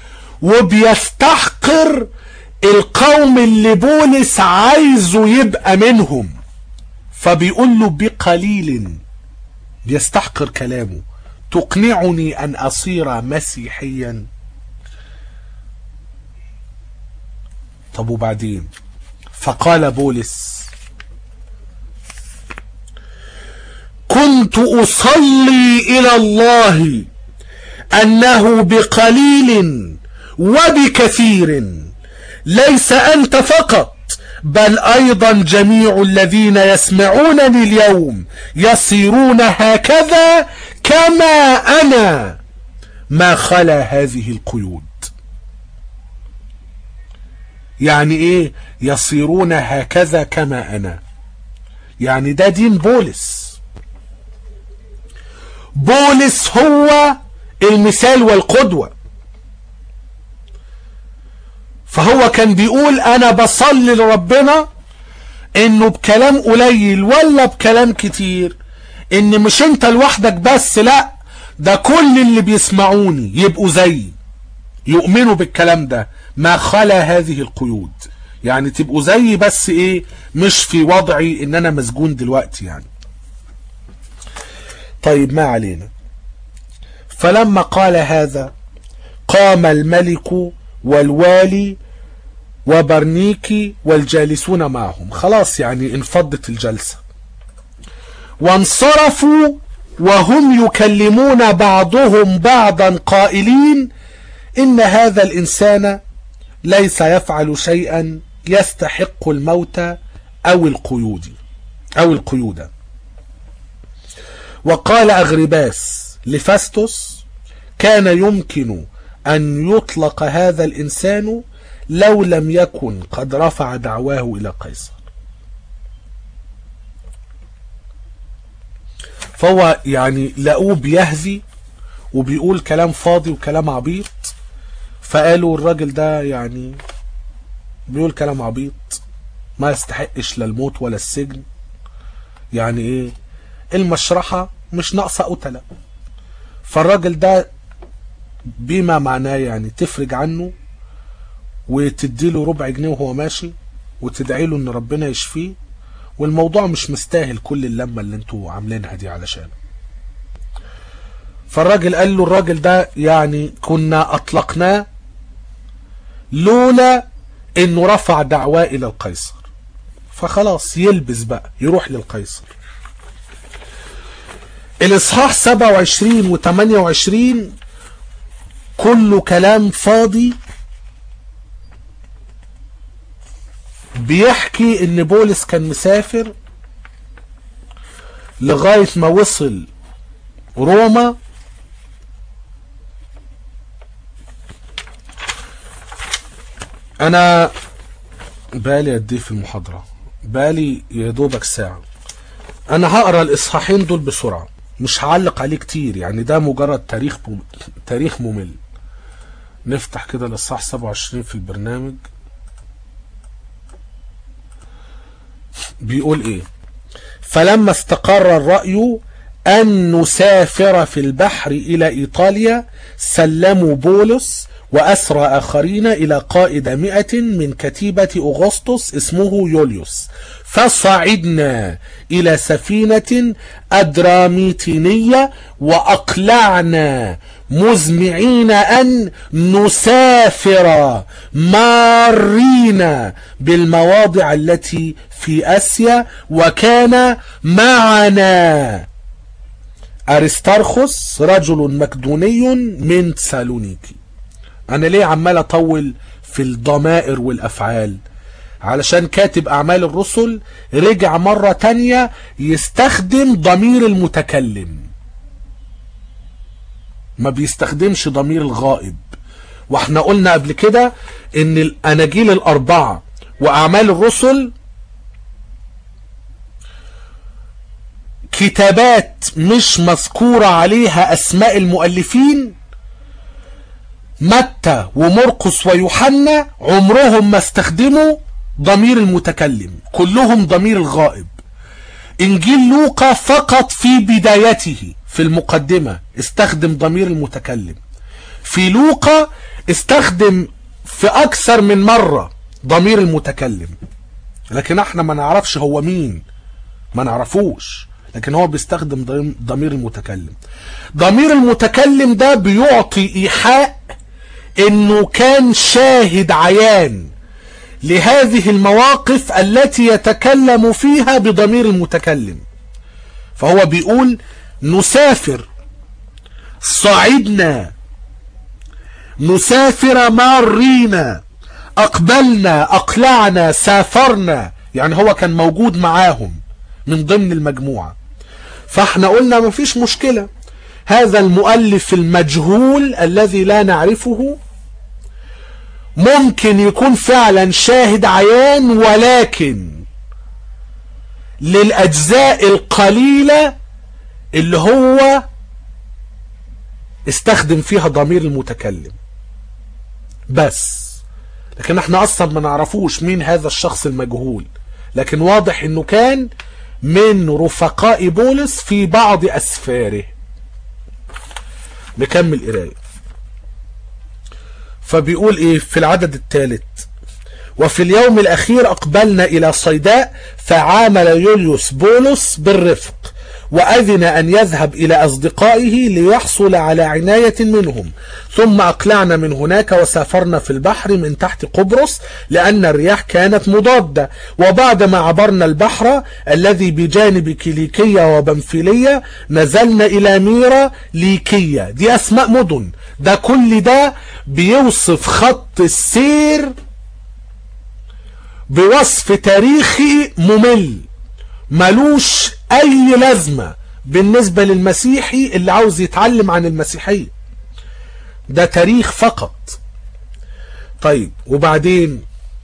وبيستحقر القوم اللي بولس عايزه يبقى منهم فبيقول له بقليل بيستحقر كلامه تقنعني ان اصير مسيحيا طب وبعدين فقال بولس كنت اصلي الى الله انه بقليل وبكثير ليس انت فقط بل ايضا جميع الذين يسمعونني اليوم يصيرون هكذا كما أنا ما خلا هذه القيود يعني ايه يصيرون هكذا كما انا يعني ده دين بولس بولس هو المثال والقدوة فهو كان بيقول انا بصلي لربنا انه بكلام قليل ولا بكلام كتير ان مش انت لوحدك بس لا ده كل اللي بيسمعوني يبقوا زيي يؤمنوا بالكلام ده ما خلا هذه القيود يعني تبقوا زيي بس ايه مش في وضعي ان انا مسجون دلوقتي يعني طيب ما علينا فلما قال هذا قام الملك والوالي وبرنيكي والجالسون معهم خلاص يعني انفضت الجلسة وانصرفوا وهم يكلمون بعضهم بعضا قائلين إن هذا الإنسان ليس يفعل شيئا يستحق الموت أو القيود أو القيود وقال أغرباس لفاستوس كان يمكن أن يطلق هذا الإنسان لو لم يكن قد رفع دعواه إلى قيصر فهو يعني لقوه بيهزي وبيقول كلام فاضي وكلام عبيط فقالوا الراجل ده يعني بيقول كلام عبيط ما يستحقش لا الموت ولا السجن يعني ايه المشرحة مش ناقصة قتلة فالراجل ده بما معناه يعني تفرج عنه وتديله ربع جنيه وهو ماشي وتدعي له ان ربنا يشفيه والموضوع مش مستاهل كل اللمة اللي انتوا عاملينها دي علشانه فالراجل قال له الراجل ده يعني كنا اطلقناه لولا انه رفع دعواه الى القيصر فخلاص يلبس بقى يروح للقيصر الاصحاح 27 و 28 كله كلام فاضي بيحكي ان بولس كان مسافر لغاية ما وصل روما انا بالي قد ايه في المحاضرة بالي يا دوبك ساعة انا هقرا الاصحاحين دول بسرعة مش هعلق عليه كتير يعني ده مجرد تاريخ مم... تاريخ ممل نفتح كده الاصحاح 27 في البرنامج بيقول ايه فلما استقر الرأي أن نسافر في البحر إلى إيطاليا سلموا بولس وأسرى آخرين إلى قائد مئة من كتيبة أغسطس اسمه يوليوس فصعدنا إلى سفينة أدراميتينية وأقلعنا مزمعين أن نسافر مارين بالمواضع التي في آسيا وكان معنا أرستارخوس رجل مكدوني من سالونيكي أنا ليه عمال أطول في الضمائر والأفعال علشان كاتب أعمال الرسل رجع مرة تانية يستخدم ضمير المتكلم ما بيستخدمش ضمير الغائب واحنا قلنا قبل كده ان الاناجيل الاربعة واعمال الرسل كتابات مش مذكورة عليها اسماء المؤلفين متى ومرقس ويوحنا عمرهم ما استخدموا ضمير المتكلم كلهم ضمير الغائب انجيل لوقا فقط في بدايته في المقدمة استخدم ضمير المتكلم في لوقا استخدم في اكثر من مرة ضمير المتكلم لكن احنا ما نعرفش هو مين ما نعرفوش لكن هو بيستخدم ضمير المتكلم ضمير المتكلم ده بيعطي ايحاء انه كان شاهد عيان لهذه المواقف التي يتكلم فيها بضمير المتكلم فهو بيقول نسافر صعدنا نسافر مارينا اقبلنا اقلعنا سافرنا يعني هو كان موجود معاهم من ضمن المجموعة فاحنا قلنا مفيش مشكلة هذا المؤلف المجهول الذي لا نعرفه ممكن يكون فعلا شاهد عيان ولكن للأجزاء القليلة اللي هو استخدم فيها ضمير المتكلم بس لكن احنا اصلا ما نعرفوش مين هذا الشخص المجهول لكن واضح انه كان من رفقاء بولس في بعض اسفاره نكمل قرايه فبيقول ايه في العدد الثالث وفي اليوم الاخير اقبلنا الى صيداء فعامل يوليوس بولس بالرفق وأذن أن يذهب إلى أصدقائه ليحصل على عناية منهم ثم أقلعنا من هناك وسافرنا في البحر من تحت قبرص لأن الرياح كانت مضادة وبعدما عبرنا البحر الذي بجانب كيليكية وبنفيلية نزلنا إلى ميرا ليكية دي أسماء مدن ده كل ده بيوصف خط السير بوصف تاريخي ممل ملوش اي لازمة بالنسبة للمسيحي اللي عاوز يتعلم عن المسيحية ده تاريخ فقط طيب وبعدين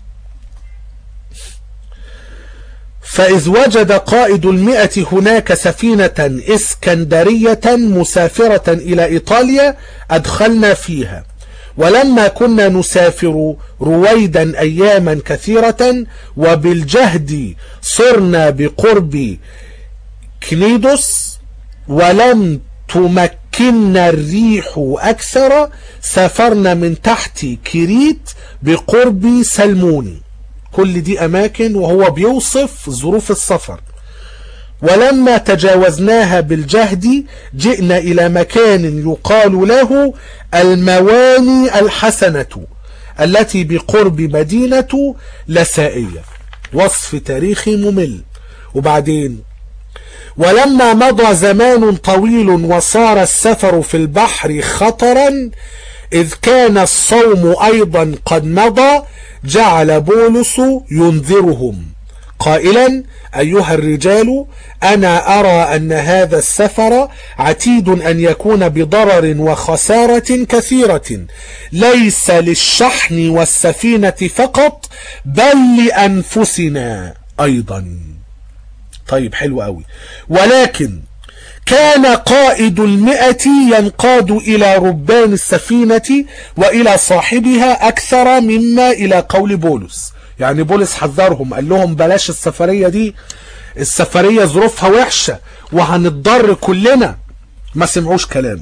فإذ وجد قائد المئة هناك سفينة اسكندرية مسافرة إلى إيطاليا أدخلنا فيها ولما كنا نسافر رويدا أياما كثيرة وبالجهد صرنا بقرب كنيدوس ولم تمكننا الريح أكثر سافرنا من تحت كريت بقرب سلموني كل دي أماكن وهو بيوصف ظروف السفر ولما تجاوزناها بالجهد جئنا إلى مكان يقال له المواني الحسنة التي بقرب مدينة لسائية وصف تاريخي ممل وبعدين ولما مضى زمان طويل وصار السفر في البحر خطرا إذ كان الصوم أيضا قد مضى جعل بولس ينذرهم قائلا أيها الرجال أنا أرى أن هذا السفر عتيد أن يكون بضرر وخسارة كثيرة ليس للشحن والسفينة فقط بل لأنفسنا أيضا طيب حلو قوي ولكن كان قائد المئة ينقاد إلى ربان السفينة وإلى صاحبها أكثر مما إلى قول بولس يعني بولس حذرهم قال لهم بلاش السفرية دي السفرية ظروفها وحشة وهنضطر كلنا ما سمعوش كلامه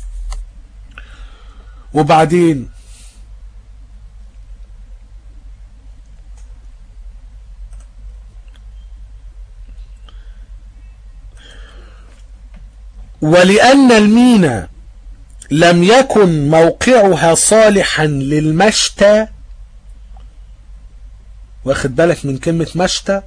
وبعدين ولأن المينا لم يكن موقعها صالحا للمشتى واخد بالك من كلمة مشتى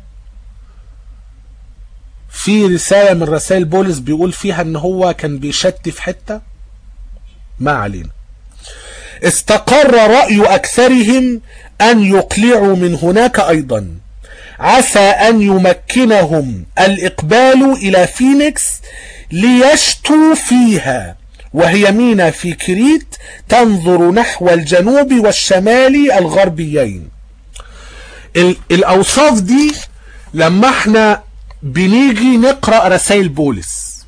في رسالة من رسائل بولس بيقول فيها ان هو كان بيشتي في حتة ما علينا استقر رأي أكثرهم أن يقلعوا من هناك أيضا عسى أن يمكنهم الإقبال إلى فينيكس ليشتوا فيها وهي مينا في كريت تنظر نحو الجنوب والشمال الغربيين الأوصاف دي لما احنا بنيجي نقرأ رسائل بولس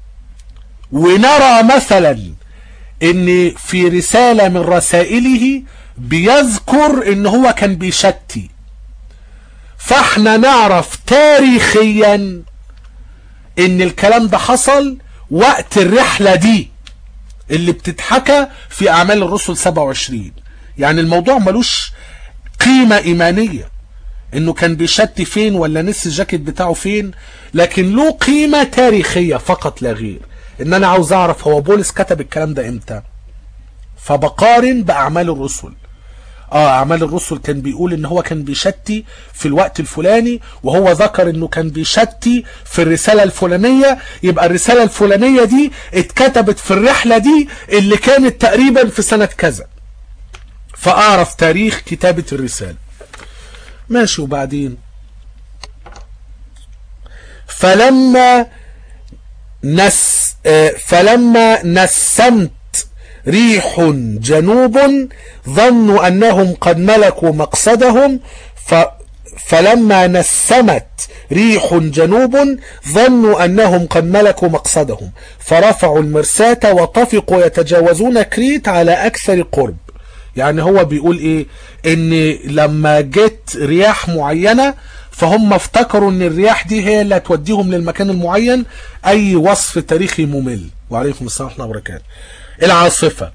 ونرى مثلا ان في رسالة من رسائله بيذكر ان هو كان بيشتي فاحنا نعرف تاريخيا ان الكلام ده حصل وقت الرحلة دي اللي بتتحكى في اعمال الرسل 27 يعني الموضوع ملوش قيمة ايمانية انه كان بيشتي فين ولا نسي الجاكيت بتاعه فين لكن له قيمة تاريخية فقط لا غير ان انا عاوز اعرف هو بولس كتب الكلام ده امتى فبقارن باعمال الرسل اه اعمال الرسل كان بيقول ان هو كان بيشتي في الوقت الفلاني وهو ذكر انه كان بيشتي في الرسالة الفلانية يبقى الرسالة الفلانية دي اتكتبت في الرحلة دي اللي كانت تقريبا في سنة كذا فاعرف تاريخ كتابة الرسالة ماشي وبعدين فلما نس فلما نسمت ريح جنوب ظنوا أنهم قد ملكوا مقصدهم ف فلما نسمت ريح جنوب ظنوا أنهم قد ملكوا مقصدهم فرفعوا المرساة وطفقوا يتجاوزون كريت على أكثر قرب يعني هو بيقول إيه إن لما جت رياح معينة فهم افتكروا ان الرياح دي هي اللي هتوديهم للمكان المعين اي وصف تاريخي ممل وعليكم السلام ورحمه الله وبركاته العاصفه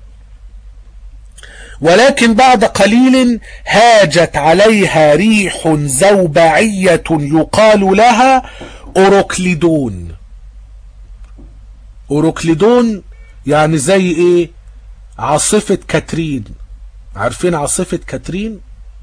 ولكن بعد قليل هاجت عليها ريح زوبعية يقال لها أوروكليدون أوروكليدون يعني زي ايه عاصفة كاترين عارفين عاصفة كاترين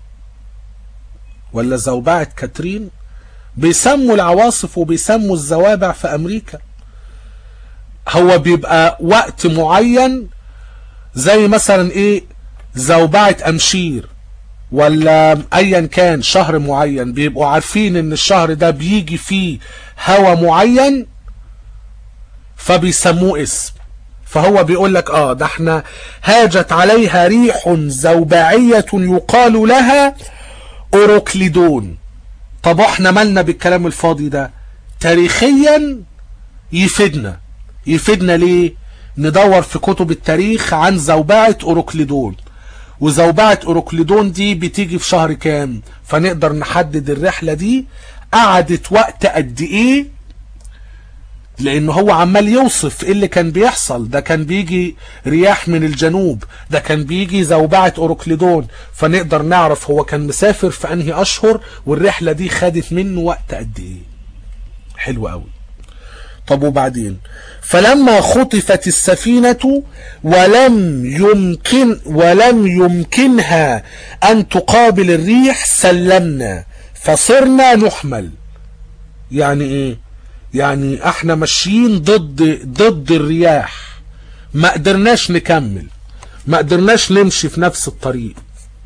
ولا زوبعة كاترين بيسموا العواصف وبيسموا الزوابع في امريكا هو بيبقى وقت معين زي مثلا ايه زوبعة امشير ولا ايا كان شهر معين بيبقوا عارفين ان الشهر ده بيجي فيه هوا معين فبيسموه اسم فهو بيقول لك اه ده احنا هاجت عليها ريح زوبعية يقال لها اوروكليدون طب احنا مالنا بالكلام الفاضي ده تاريخيا يفيدنا يفيدنا ليه ندور في كتب التاريخ عن زوبعة اوروكليدون وزوبعة اوروكليدون دي بتيجي في شهر كام فنقدر نحدد الرحلة دي قعدت وقت قد ايه لان هو عمال يوصف ايه اللي كان بيحصل ده كان بيجي رياح من الجنوب ده كان بيجي زوبعة اوروكليدون فنقدر نعرف هو كان مسافر في انهي اشهر والرحلة دي خدت منه وقت قد ايه حلو قوي طب وبعدين فلما خطفت السفينة ولم يمكن ولم يمكنها ان تقابل الريح سلمنا فصرنا نحمل يعني ايه يعني احنا ماشيين ضد ضد الرياح ما قدرناش نكمل ما قدرناش نمشي في نفس الطريق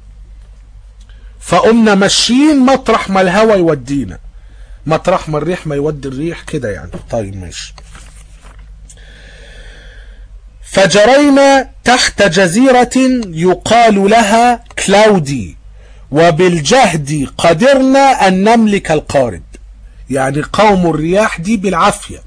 فقمنا ماشيين مطرح ما الهوا يودينا مطرح ما الريح ما يودي الريح كده يعني طيب ماشي فجرينا تحت جزيرة يقال لها كلاودي وبالجهد قدرنا أن نملك القارب يعني قوم الرياح دي بالعافية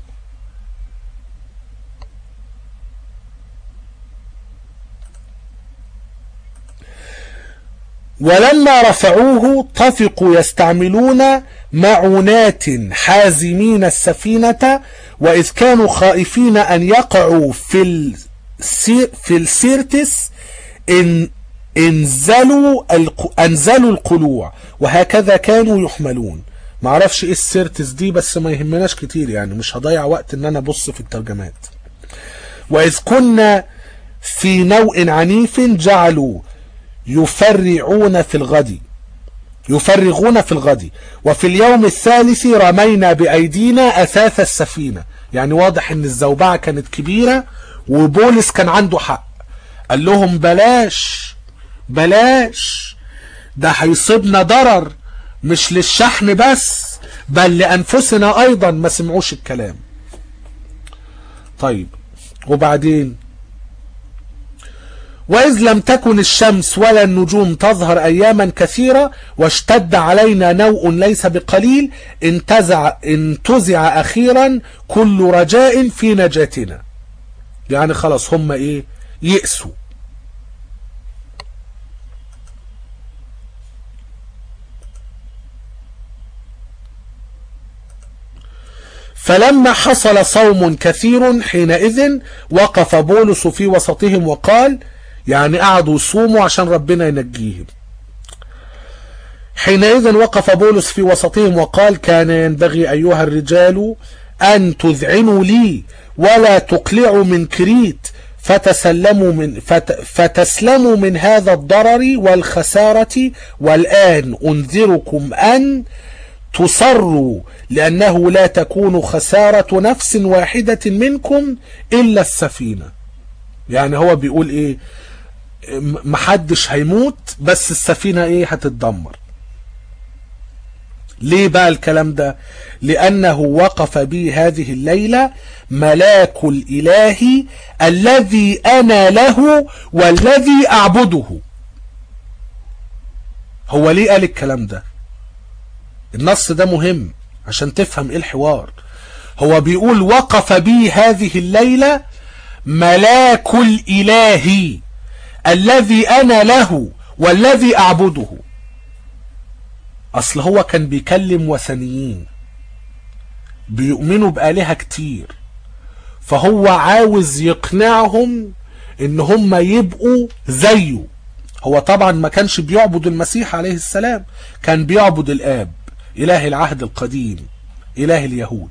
ولما رفعوه طفقوا يستعملون معونات حازمين السفينة وإذ كانوا خائفين أن يقعوا في السير في السيرتس إن انزلوا انزلوا القلوع وهكذا كانوا يحملون ما اعرفش ايه السيرتس دي بس ما يهمناش كتير يعني مش هضيع وقت ان انا ابص في الترجمات واذ كنا في نوء عنيف جعلوا يفرعون في الغد يفرغون في الغد وفي اليوم الثالث رمينا بأيدينا أثاث السفينة يعني واضح ان الزوبعة كانت كبيرة وبولس كان عنده حق قال لهم بلاش بلاش ده هيصيبنا ضرر مش للشحن بس بل لأنفسنا أيضا ما سمعوش الكلام طيب وبعدين وإذ لم تكن الشمس ولا النجوم تظهر أياما كثيرة واشتد علينا نوء ليس بقليل انتزع, انتزع أخيرا كل رجاء في نجاتنا يعني خلاص هم إيه يأسوا فلما حصل صوم كثير حينئذ وقف بولس في وسطهم وقال يعني قعدوا يصوموا عشان ربنا ينجيهم حينئذ وقف بولس في وسطهم وقال كان ينبغي أيها الرجال أن تذعنوا لي ولا تقلعوا من كريت فتسلموا من فت فتسلموا من هذا الضرر والخسارة والآن أنذركم أن تصروا لأنه لا تكون خسارة نفس واحدة منكم إلا السفينة يعني هو بيقول إيه محدش هيموت بس السفينة إيه هتتدمر ليه بقى الكلام ده لأنه وقف بي هذه الليلة ملاك الإله الذي أنا له والذي أعبده هو ليه قال الكلام ده النص ده مهم عشان تفهم ايه الحوار هو بيقول وقف بي هذه الليلة ملاك الإله الذي أنا له والذي أعبده أصل هو كان بيكلم وثنيين بيؤمنوا بآلهة كتير فهو عاوز يقنعهم ان هم يبقوا زيه هو طبعا ما كانش بيعبد المسيح عليه السلام كان بيعبد الآب إله العهد القديم إله اليهود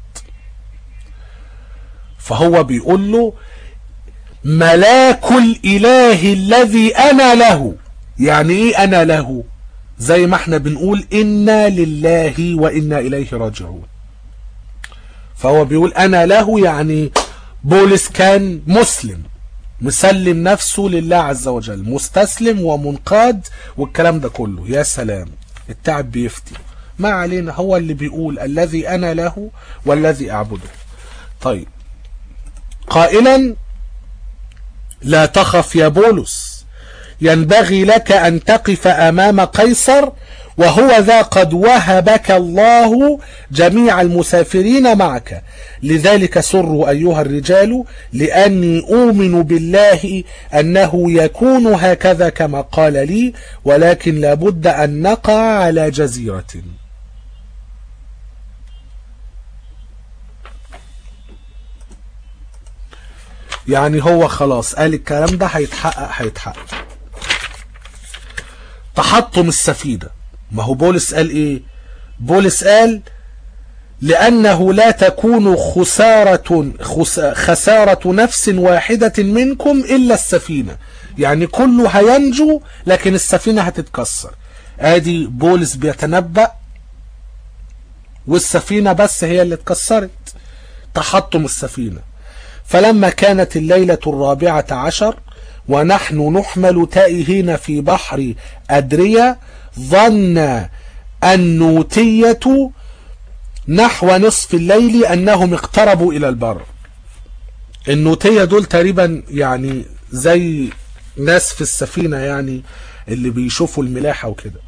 فهو بيقول له ملاك الإله الذي أنا له يعني إيه أنا له زي ما احنا بنقول إنا لله وإنا إليه راجعون فهو بيقول أنا له يعني بولس كان مسلم مسلم نفسه لله عز وجل مستسلم ومنقاد والكلام ده كله يا سلام التعب بيفتي ما علينا هو اللي بيقول الذي أنا له والذي أعبده طيب قائلا لا تخف يا بولس ينبغي لك أن تقف أمام قيصر وهو ذا قد وهبك الله جميع المسافرين معك لذلك سروا أيها الرجال لأني أؤمن بالله أنه يكون هكذا كما قال لي ولكن لابد أن نقع على جزيرة يعني هو خلاص قال الكلام ده هيتحقق هيتحقق تحطم السفينة ما هو بولس قال ايه بولس قال لأنه لا تكون خسارة خسارة نفس واحدة منكم إلا السفينة يعني كله هينجو لكن السفينة هتتكسر ادي بولس بيتنبأ والسفينة بس هي اللي اتكسرت تحطم السفينة فلما كانت الليلة الرابعة عشر ونحن نحمل تائهين في بحر أدريا ظن النوتية نحو نصف الليل أنهم اقتربوا إلى البر النوتية دول تقريبا يعني زي ناس في السفينة يعني اللي بيشوفوا الملاحة وكده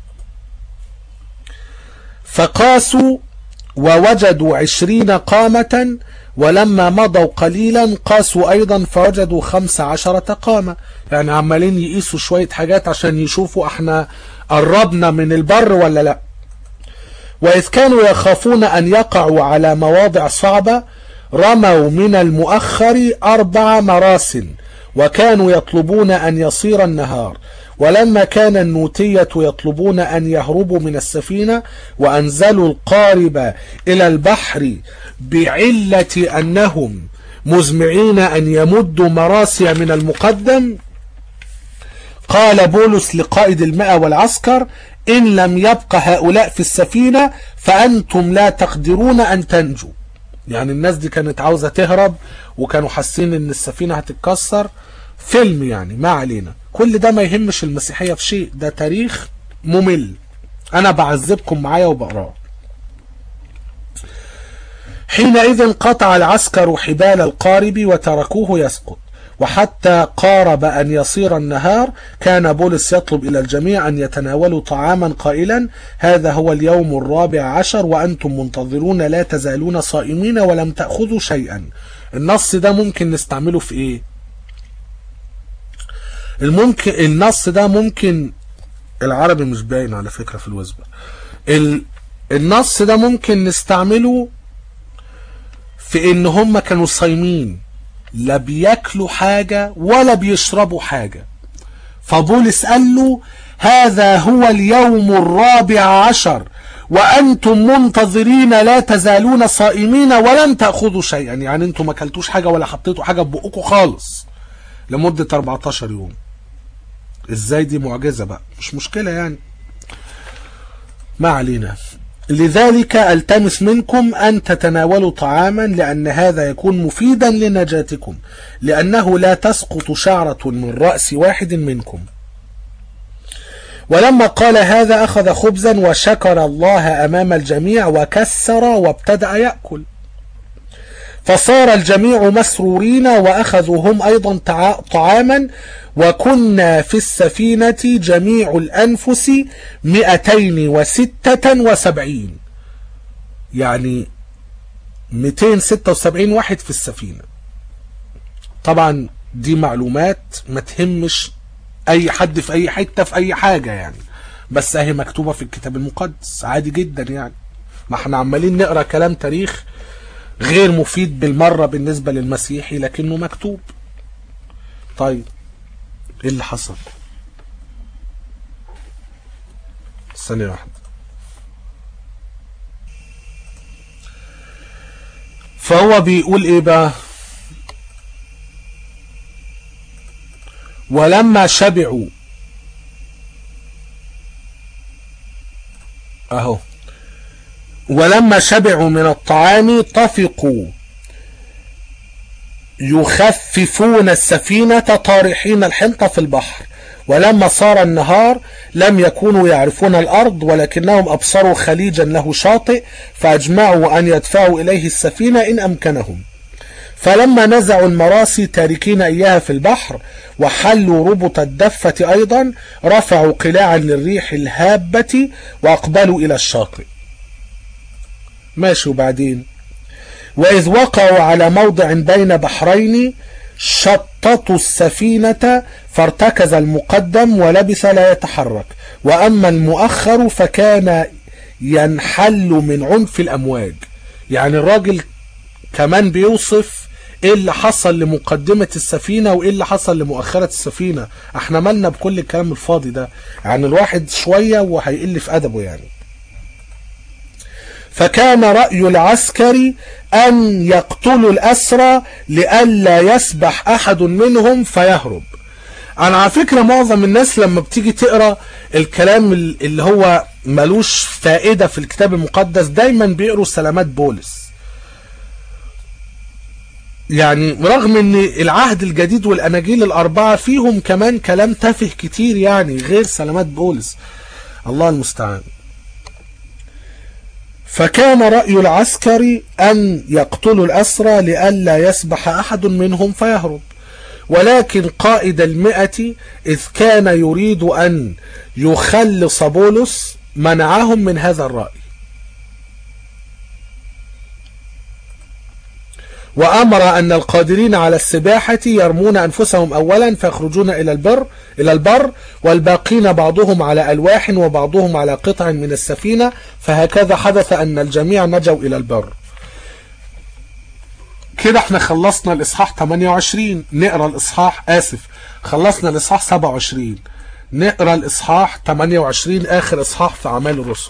فقاسوا ووجدوا عشرين قامة ولما مضوا قليلا قاسوا أيضا فوجدوا خمس عشرة قامة يعني عمالين يقيسوا شوية حاجات عشان يشوفوا احنا قربنا من البر ولا لا وإذ كانوا يخافون أن يقعوا على مواضع صعبة رموا من المؤخر أربع مراسل وكانوا يطلبون أن يصير النهار ولما كان النوتية يطلبون أن يهربوا من السفينة وأنزلوا القارب إلى البحر بعلة أنهم مزمعين أن يمدوا مراسي من المقدم قال بولس لقائد المئة والعسكر إن لم يبق هؤلاء في السفينة فأنتم لا تقدرون أن تنجوا يعني الناس دي كانت عاوزة تهرب وكانوا حاسين ان السفينة هتتكسر فيلم يعني ما علينا كل ده ما يهمش المسيحية في شيء ده تاريخ ممل انا بعذبكم معايا وبقراه حينئذ قطع العسكر حبال القارب وتركوه يسقط وحتى قارب أن يصير النهار كان بولس يطلب إلى الجميع أن يتناولوا طعاما قائلا هذا هو اليوم الرابع عشر وأنتم منتظرون لا تزالون صائمين ولم تأخذوا شيئا النص ده ممكن نستعمله في إيه الممكن النص ده ممكن العربي مش باين على فكرة في الوزبة ال... النص ده ممكن نستعمله في ان هم كانوا صايمين لا بياكلوا حاجة ولا بيشربوا حاجة فبولس قال له هذا هو اليوم الرابع عشر وأنتم منتظرين لا تزالون صائمين ولن تأخذوا شيئا يعني أنتم ما كلتوش حاجة ولا حطيتوا حاجة في بقكم خالص لمدة 14 يوم ازاي دي معجزة بقى مش مشكلة يعني ما علينا لذلك التمس منكم أن تتناولوا طعاما لأن هذا يكون مفيدا لنجاتكم لأنه لا تسقط شعرة من رأس واحد منكم ولما قال هذا أخذ خبزا وشكر الله أمام الجميع وكسر وابتدأ يأكل فصار الجميع مسرورين وأخذوا هم أيضا تع- طعاما وكنا في السفينة جميع الأنفس مئتين وستة وسبعين يعني 276 واحد في السفينة طبعا دي معلومات ما تهمش اي حد في اي حتة في اي حاجة يعني بس اهي مكتوبة في الكتاب المقدس عادي جدا يعني ما احنا عمالين نقرا كلام تاريخ غير مفيد بالمرة بالنسبة للمسيحي لكنه مكتوب طيب ايه اللي حصل ثانية واحدة فهو بيقول ايه بقى ولما شبعوا اهو ولما شبعوا من الطعام طفقوا يخففون السفينة طارحين الحنطة في البحر ولما صار النهار لم يكونوا يعرفون الأرض ولكنهم أبصروا خليجا له شاطئ فأجمعوا أن يدفعوا إليه السفينة إن أمكنهم فلما نزعوا المراسي تاركين إياها في البحر وحلوا ربط الدفة أيضا رفعوا قلاعا للريح الهابة وأقبلوا إلى الشاطئ ماشي وبعدين وإذ وقعوا على موضع بين بحرين شططوا السفينة فارتكز المقدم ولبث لا يتحرك وأما المؤخر فكان ينحل من عنف الأمواج يعني الراجل كمان بيوصف ايه اللي حصل لمقدمة السفينة وايه اللي حصل لمؤخرة السفينة احنا مالنا بكل الكلام الفاضي ده يعني الواحد شوية وهيقل في أدبه يعني فكان رأي العسكري أن يقتلوا الأسرى لئلا يسبح أحد منهم فيهرب أنا على فكرة معظم الناس لما بتيجي تقرأ الكلام اللي هو ملوش فائدة في الكتاب المقدس دايما بيقروا سلامات بولس يعني رغم ان العهد الجديد والاناجيل الاربعه فيهم كمان كلام تافه كتير يعني غير سلامات بولس الله المستعان فكان رأي العسكري أن يقتلوا الأسرى لئلا يسبح أحد منهم فيهرب ولكن قائد المئة إذ كان يريد أن يخلص بولس منعهم من هذا الرأي وأمر أن القادرين على السباحة يرمون أنفسهم أولا فيخرجون إلى البر إلى البر والباقين بعضهم على ألواح وبعضهم على قطع من السفينة فهكذا حدث أن الجميع نجوا إلى البر كده احنا خلصنا الإصحاح 28 نقرأ الإصحاح آسف خلصنا الإصحاح 27 نقرأ الإصحاح 28 آخر إصحاح في أعمال الرسل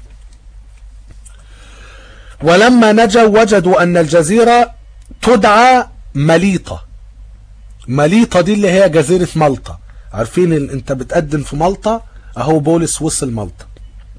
ولما نجوا وجدوا أن الجزيرة تدعى مليطة مليطة دي اللي هي جزيرة مالطا عارفين ال... انت بتقدم في مالطا اهو بولس وصل مالطا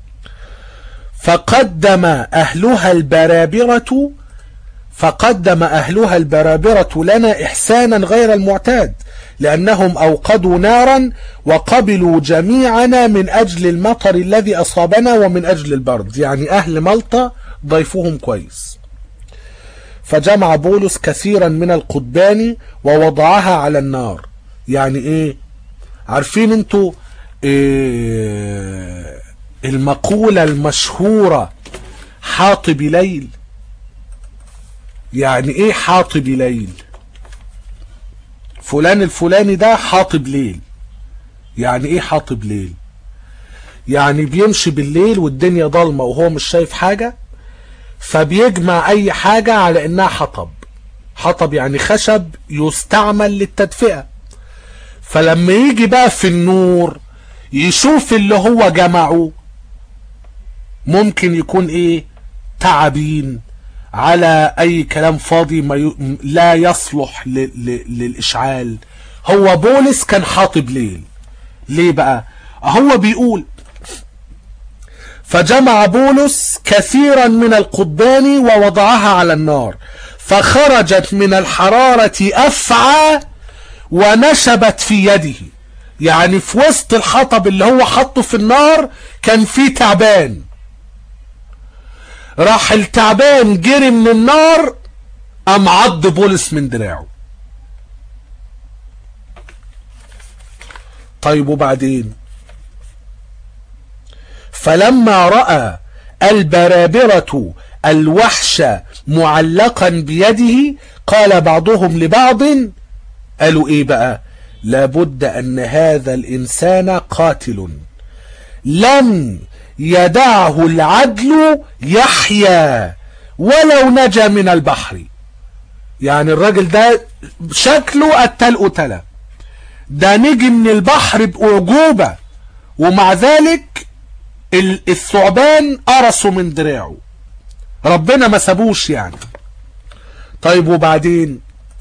فقدم اهلها البرابرة فقدم اهلها البرابرة لنا احسانا غير المعتاد لانهم اوقدوا نارا وقبلوا جميعنا من اجل المطر الذي اصابنا ومن اجل البرد يعني اهل مالطا ضيفوهم كويس فجمع بولس كثيرا من القضبان ووضعها على النار يعني ايه عارفين انتوا إيه المقولة المشهورة حاطب ليل يعني ايه حاطب ليل فلان الفلاني ده حاطب ليل يعني ايه حاطب ليل يعني بيمشي بالليل والدنيا ضلمة وهو مش شايف حاجة فبيجمع اي حاجة على انها حطب حطب يعني خشب يستعمل للتدفئة فلما يجي بقى في النور يشوف اللي هو جمعه ممكن يكون ايه تعبين على اي كلام فاضي ما ي... لا يصلح ل... ل... للاشعال هو بولس كان حاطب ليل ليه بقى هو بيقول فجمع بولس كثيرا من القضبان ووضعها على النار فخرجت من الحرارة أفعى ونشبت في يده يعني في وسط الحطب اللي هو حطه في النار كان في تعبان راح التعبان جري من النار قام عض بولس من دراعه طيب وبعدين فلما رأى البرابرة الوحش معلقا بيده قال بعضهم لبعض قالوا ايه بقى لابد ان هذا الانسان قاتل لن يدعه العدل يحيا ولو نجا من البحر يعني الراجل ده شكله قتل قتلة ده نجي من البحر بأعجوبة ومع ذلك الثعبان قرصه من دراعه ربنا ما سابوش يعني طيب وبعدين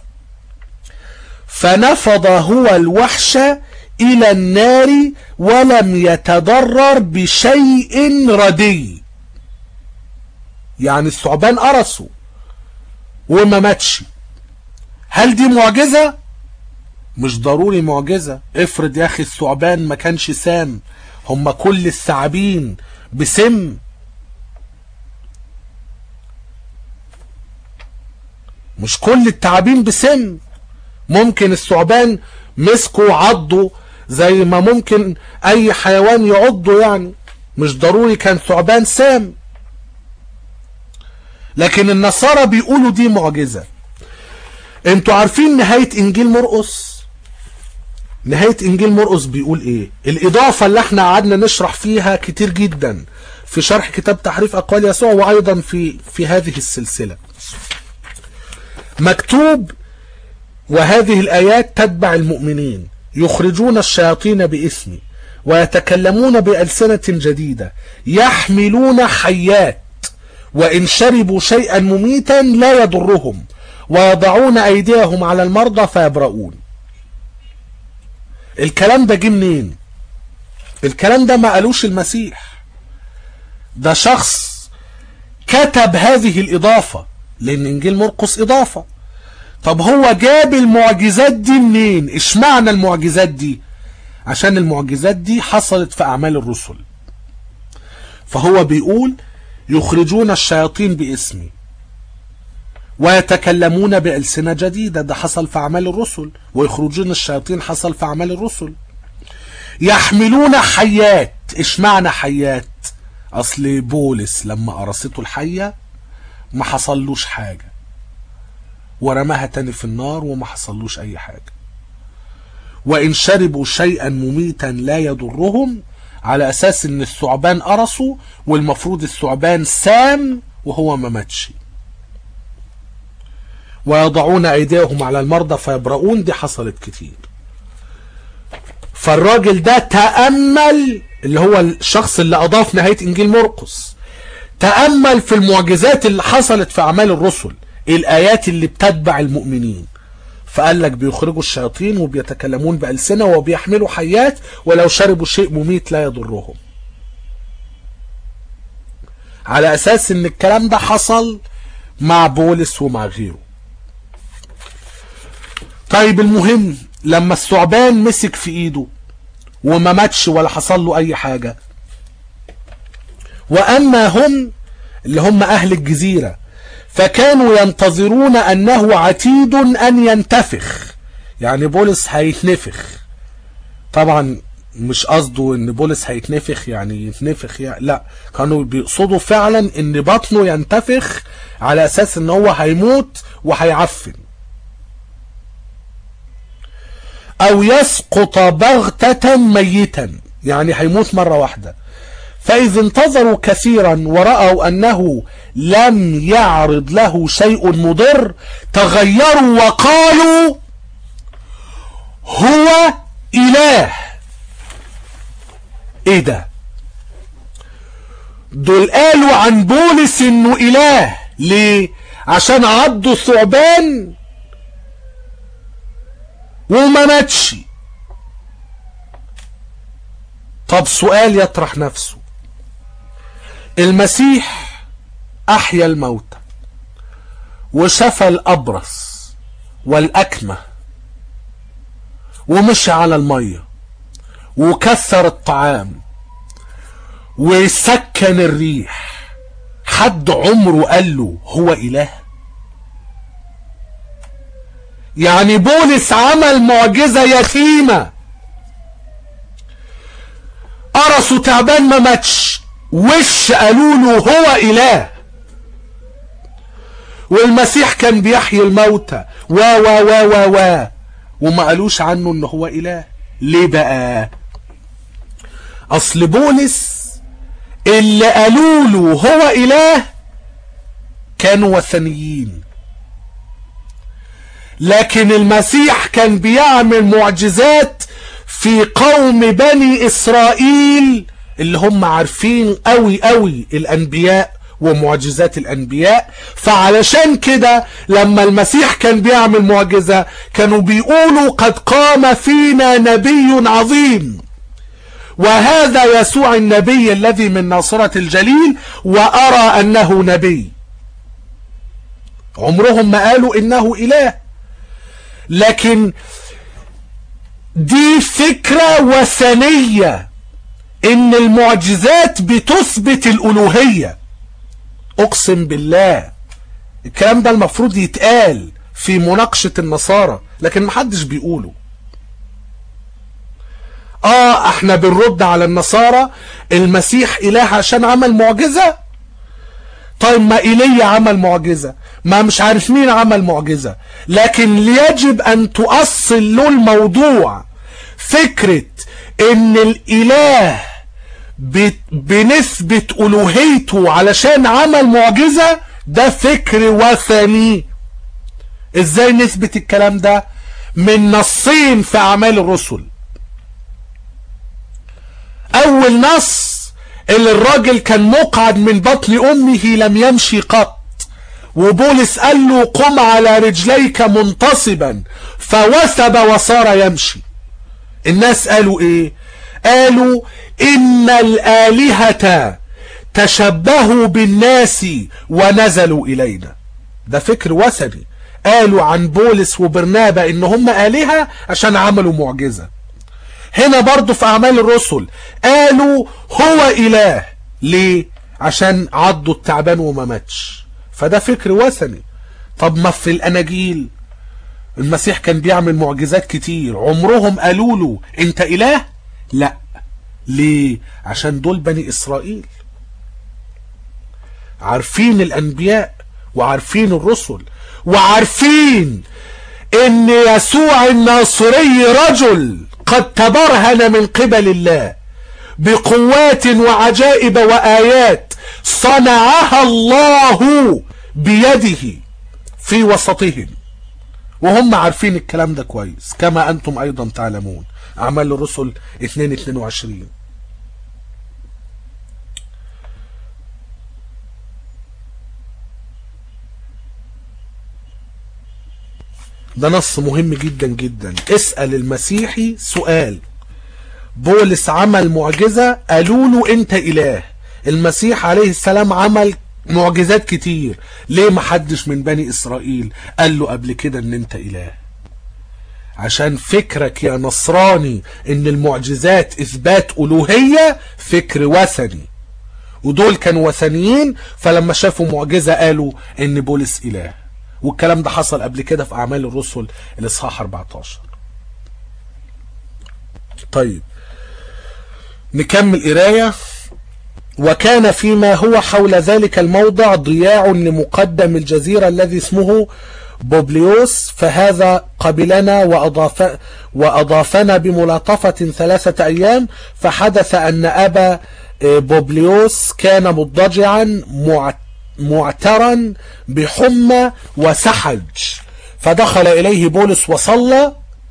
فنفض هو الوحش الى النار ولم يتضرر بشيء ردي يعني الثعبان قرصه وما ماتش هل دي معجزة مش ضروري معجزة افرض يا اخي الثعبان ما كانش سام هم كل الثعابين بسم مش كل التعابين بسم ممكن الثعبان مسكوا عضوا زي ما ممكن اي حيوان يعضه يعني مش ضروري كان ثعبان سام لكن النصارى بيقولوا دي معجزة انتوا عارفين نهاية انجيل مرقس نهاية انجيل مرقس بيقول ايه الاضافة اللي احنا قعدنا نشرح فيها كتير جدا في شرح كتاب تحريف اقوال يسوع وايضا في في هذه السلسلة مكتوب وهذه الايات تتبع المؤمنين يخرجون الشياطين باسمي ويتكلمون بألسنة جديدة يحملون حيات وإن شربوا شيئا مميتا لا يضرهم ويضعون أيديهم على المرضى فيبرؤون الكلام ده جه منين الكلام ده ما قالوش المسيح ده شخص كتب هذه الإضافة لأن إنجيل مرقس إضافة طب هو جاب المعجزات دي منين اشمعنى المعجزات دي عشان المعجزات دي حصلت في أعمال الرسل فهو بيقول يخرجون الشياطين باسمي ويتكلمون بألسنة جديدة ده حصل في أعمال الرسل ويخرجون الشياطين حصل في أعمال الرسل يحملون حيات اشمعنى حيات أصل بولس لما قرصته الحية ما حصلوش حاجة ورماها تاني في النار وما حصلوش أي حاجة وإن شربوا شيئا مميتا لا يضرهم على أساس إن الثعبان قرصوا والمفروض الثعبان سام وهو ما ماتش ويضعون أيديهم على المرضى فيبرؤون دي حصلت كتير فالراجل ده تأمل اللي هو الشخص اللي أضاف نهاية إنجيل مرقس تأمل في المعجزات اللي حصلت في أعمال الرسل الآيات اللي بتتبع المؤمنين فقال لك بيخرجوا الشياطين وبيتكلمون بألسنة وبيحملوا حيات ولو شربوا شيء مميت لا يضرهم على أساس إن الكلام ده حصل مع بولس ومع غيره طيب المهم لما الثعبان مسك في ايده وما ماتش ولا حصل له اي حاجة واما هم اللي هم اهل الجزيرة فكانوا ينتظرون انه عتيد ان ينتفخ يعني بولس هيتنفخ طبعا مش قصده ان بولس هيتنفخ يعني يتنفخ يعني لا كانوا بيقصدوا فعلا ان بطنه ينتفخ على اساس ان هو هيموت وهيعفن او يسقط بغتة ميتا يعني هيموت مرة واحدة فإذ انتظروا كثيرا ورأوا أنه لم يعرض له شيء مضر تغيروا وقالوا هو إله ايه ده دول قالوا عن بولس انه اله ليه عشان عضوا الثعبان وما ماتش طب سؤال يطرح نفسه المسيح احيا الموتى وشفى الابرص والاكمه ومشي على الميه وكثر الطعام وسكن الريح حد عمره قال له هو إله يعني بولس عمل معجزة يتيمة قرصه تعبان ما ماتش وش قالوا له هو إله والمسيح كان بيحيي الموتى و و و و و وما قالوش عنه ان هو اله ليه بقى اصل بولس اللي قالوا له هو اله كانوا وثنيين لكن المسيح كان بيعمل معجزات في قوم بني اسرائيل اللي هم عارفين قوي قوي الانبياء ومعجزات الانبياء فعلشان كده لما المسيح كان بيعمل معجزة كانوا بيقولوا قد قام فينا نبي عظيم وهذا يسوع النبي الذي من ناصرة الجليل وارى انه نبي عمرهم ما قالوا انه اله لكن دي فكرة وثنية ان المعجزات بتثبت الالوهيه اقسم بالله الكلام ده المفروض يتقال في مناقشة النصارى لكن محدش بيقوله اه احنا بنرد على النصارى المسيح اله عشان عمل معجزة طيب ما ايليا عمل معجزة ما مش عارف مين عمل معجزة لكن يجب ان تؤصل له الموضوع فكرة ان الاله بنسبة ألوهيته علشان عمل معجزة ده فكر وثني ازاي نثبت الكلام ده من نصين في أعمال الرسل أول نص اللي الراجل كان مقعد من بطن أمه لم يمشي قط وبولس قال له قم على رجليك منتصبا فوثب وصار يمشي الناس قالوا ايه قالوا إن الآلهة تشبهوا بالناس ونزلوا إلينا ده فكر وثني قالوا عن بولس وبرنابا إن هم آلهة عشان عملوا معجزة هنا برضو في أعمال الرسل قالوا هو إله ليه عشان عضوا التعبان وما ماتش فده فكر وثني طب ما في الأناجيل المسيح كان بيعمل معجزات كتير عمرهم قالوا له انت إله لا ليه عشان دول بني اسرائيل عارفين الانبياء وعارفين الرسل وعارفين ان يسوع الناصري رجل قد تبرهن من قبل الله بقوات وعجائب وايات صنعها الله بيده في وسطهم وهم عارفين الكلام ده كويس كما انتم ايضا تعلمون اعمال الرسل 2 22 ده نص مهم جدا جدا اسأل المسيحي سؤال بولس عمل معجزة قالوا له انت اله المسيح عليه السلام عمل معجزات كتير ليه محدش من بني اسرائيل قال له قبل كده ان انت اله عشان فكرك يا نصراني ان المعجزات اثبات الوهية فكر وثني ودول كانوا وثنيين فلما شافوا معجزة قالوا ان بولس اله والكلام ده حصل قبل كده في اعمال الرسل الاصحاح 14 طيب نكمل قرايه وكان فيما هو حول ذلك الموضع ضياع لمقدم الجزيرة الذي اسمه بوبليوس فهذا قبلنا وأضاف وأضافنا بملاطفة ثلاثة أيام فحدث أن أبا بوبليوس كان مضجعا معترا بحمى وسحج فدخل إليه بولس وصلى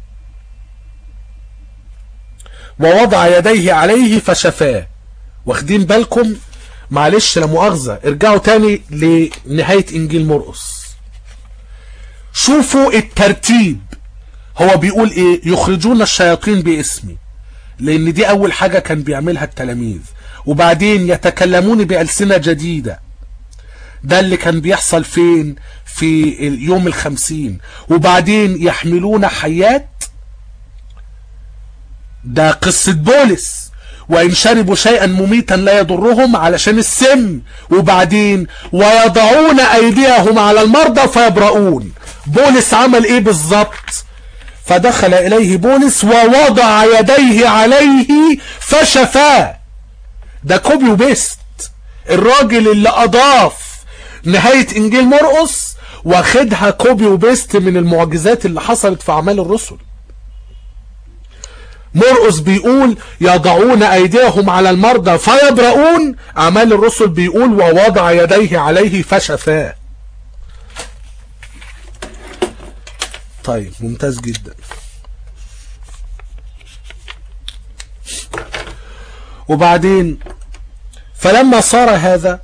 ووضع يديه عليه فشفاه واخدين بالكم معلش لا مؤاخذة ارجعوا تاني لنهاية انجيل مرقس شوفوا الترتيب هو بيقول ايه يخرجون الشياطين باسمي لان دي اول حاجة كان بيعملها التلاميذ وبعدين يتكلمون بألسنة جديدة ده اللي كان بيحصل فين في يوم الخمسين وبعدين يحملون حيات ده قصة بولس وإن شربوا شيئا مميتا لا يضرهم علشان السم وبعدين ويضعون أيديهم على المرضى فيبرؤون بولس عمل إيه بالظبط فدخل إليه بولس ووضع يديه عليه فشفاه ده كوبي وبيست الراجل اللي أضاف نهاية إنجيل مرقس واخدها كوبي وبيست من المعجزات اللي حصلت في أعمال الرسل مرقس بيقول يضعون أيديهم على المرضى فيبرؤون أعمال الرسل بيقول ووضع يديه عليه فشفاه طيب ممتاز جدا وبعدين فلما صار هذا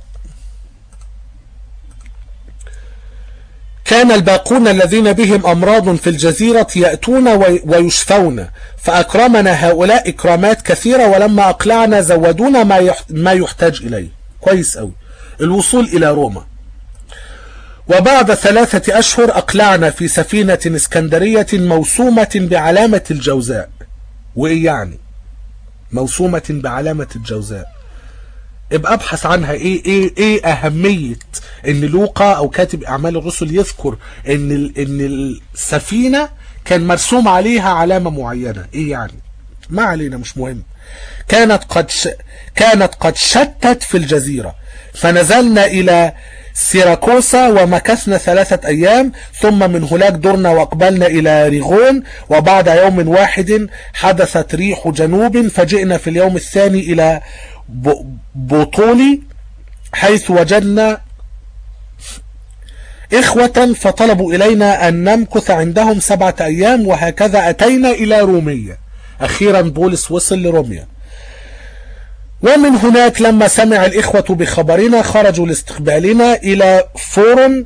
كان الباقون الذين بهم أمراض في الجزيرة يأتون ويشفون فأكرمنا هؤلاء إكرامات كثيرة ولما أقلعنا زودونا ما ما يحتاج إليه كويس أوي الوصول إلى روما وبعد ثلاثة أشهر أقلعنا في سفينة اسكندرية موسومة بعلامة الجوزاء وإيه يعني موسومة بعلامة الجوزاء ابقى ابحث عنها ايه ايه ايه اهمية ان لوقا او كاتب اعمال الرسل يذكر ان ان السفينة كان مرسوم عليها علامة معينة ايه يعني ما علينا مش مهم كانت قد ش... كانت قد شتت في الجزيرة فنزلنا الى سيراكوسا ومكثنا ثلاثة أيام ثم من هناك درنا وأقبلنا إلى ريغون وبعد يوم واحد حدثت ريح جنوب فجئنا في اليوم الثاني إلى بطولي حيث وجدنا إخوة فطلبوا إلينا أن نمكث عندهم سبعة أيام وهكذا أتينا إلى رومية أخيرا بولس وصل لروميا ومن هناك لما سمع الإخوة بخبرنا خرجوا لاستقبالنا إلى فورن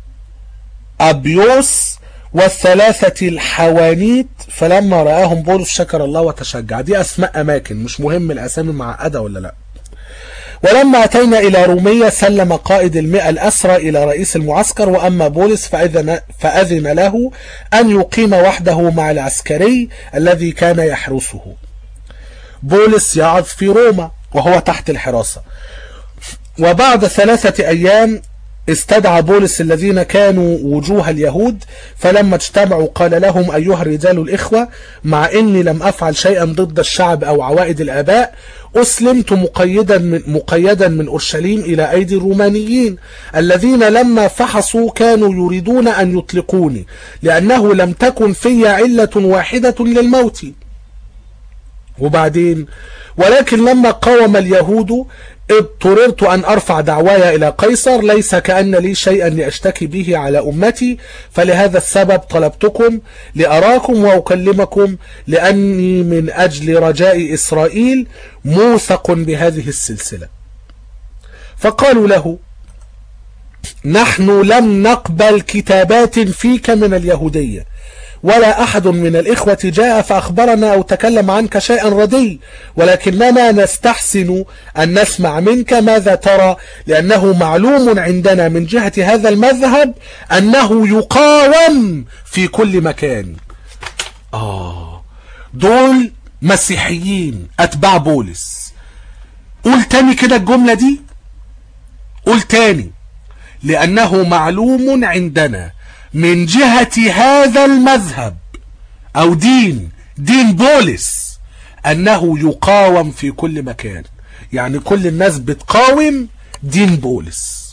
أبيوس والثلاثة الحوانيت فلما رآهم بولس شكر الله وتشجع دي أسماء أماكن مش مهم الأسامي معقدة ولا لا ولما أتينا إلى رومية سلم قائد المئة الأسرى إلى رئيس المعسكر وأما بولس فأذن, فأذن له أن يقيم وحده مع العسكري الذي كان يحرسه بولس يعظ في روما وهو تحت الحراسة وبعد ثلاثة أيام استدعى بولس الذين كانوا وجوه اليهود فلما اجتمعوا قال لهم أيها الرجال الإخوة مع إني لم أفعل شيئا ضد الشعب أو عوائد الآباء أسلمت مقيدا من, مقيدا من أورشليم إلى أيدي الرومانيين الذين لما فحصوا كانوا يريدون أن يطلقوني لأنه لم تكن في علة واحدة للموت وبعدين ولكن لما قاوم اليهود اضطررت أن أرفع دعواي إلى قيصر ليس كأن لي شيئا لأشتكي به على أمتي فلهذا السبب طلبتكم لأراكم وأكلمكم لأني من أجل رجاء إسرائيل موثق بهذه السلسلة فقالوا له نحن لم نقبل كتابات فيك من اليهودية ولا أحد من الإخوة جاء فأخبرنا أو تكلم عنك شيئا ردي ولكننا نستحسن أن نسمع منك ماذا ترى لأنه معلوم عندنا من جهة هذا المذهب أنه يقاوم في كل مكان آه دول مسيحيين أتباع بولس قول تاني كده الجملة دي قول تاني لأنه معلوم عندنا من جهة هذا المذهب او دين دين بولس انه يقاوم في كل مكان يعني كل الناس بتقاوم دين بولس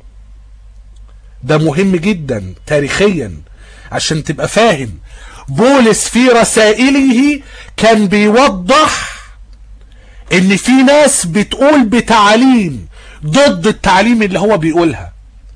ده مهم جدا تاريخيا عشان تبقى فاهم بولس في رسائله كان بيوضح ان في ناس بتقول بتعاليم ضد التعليم اللي هو بيقولها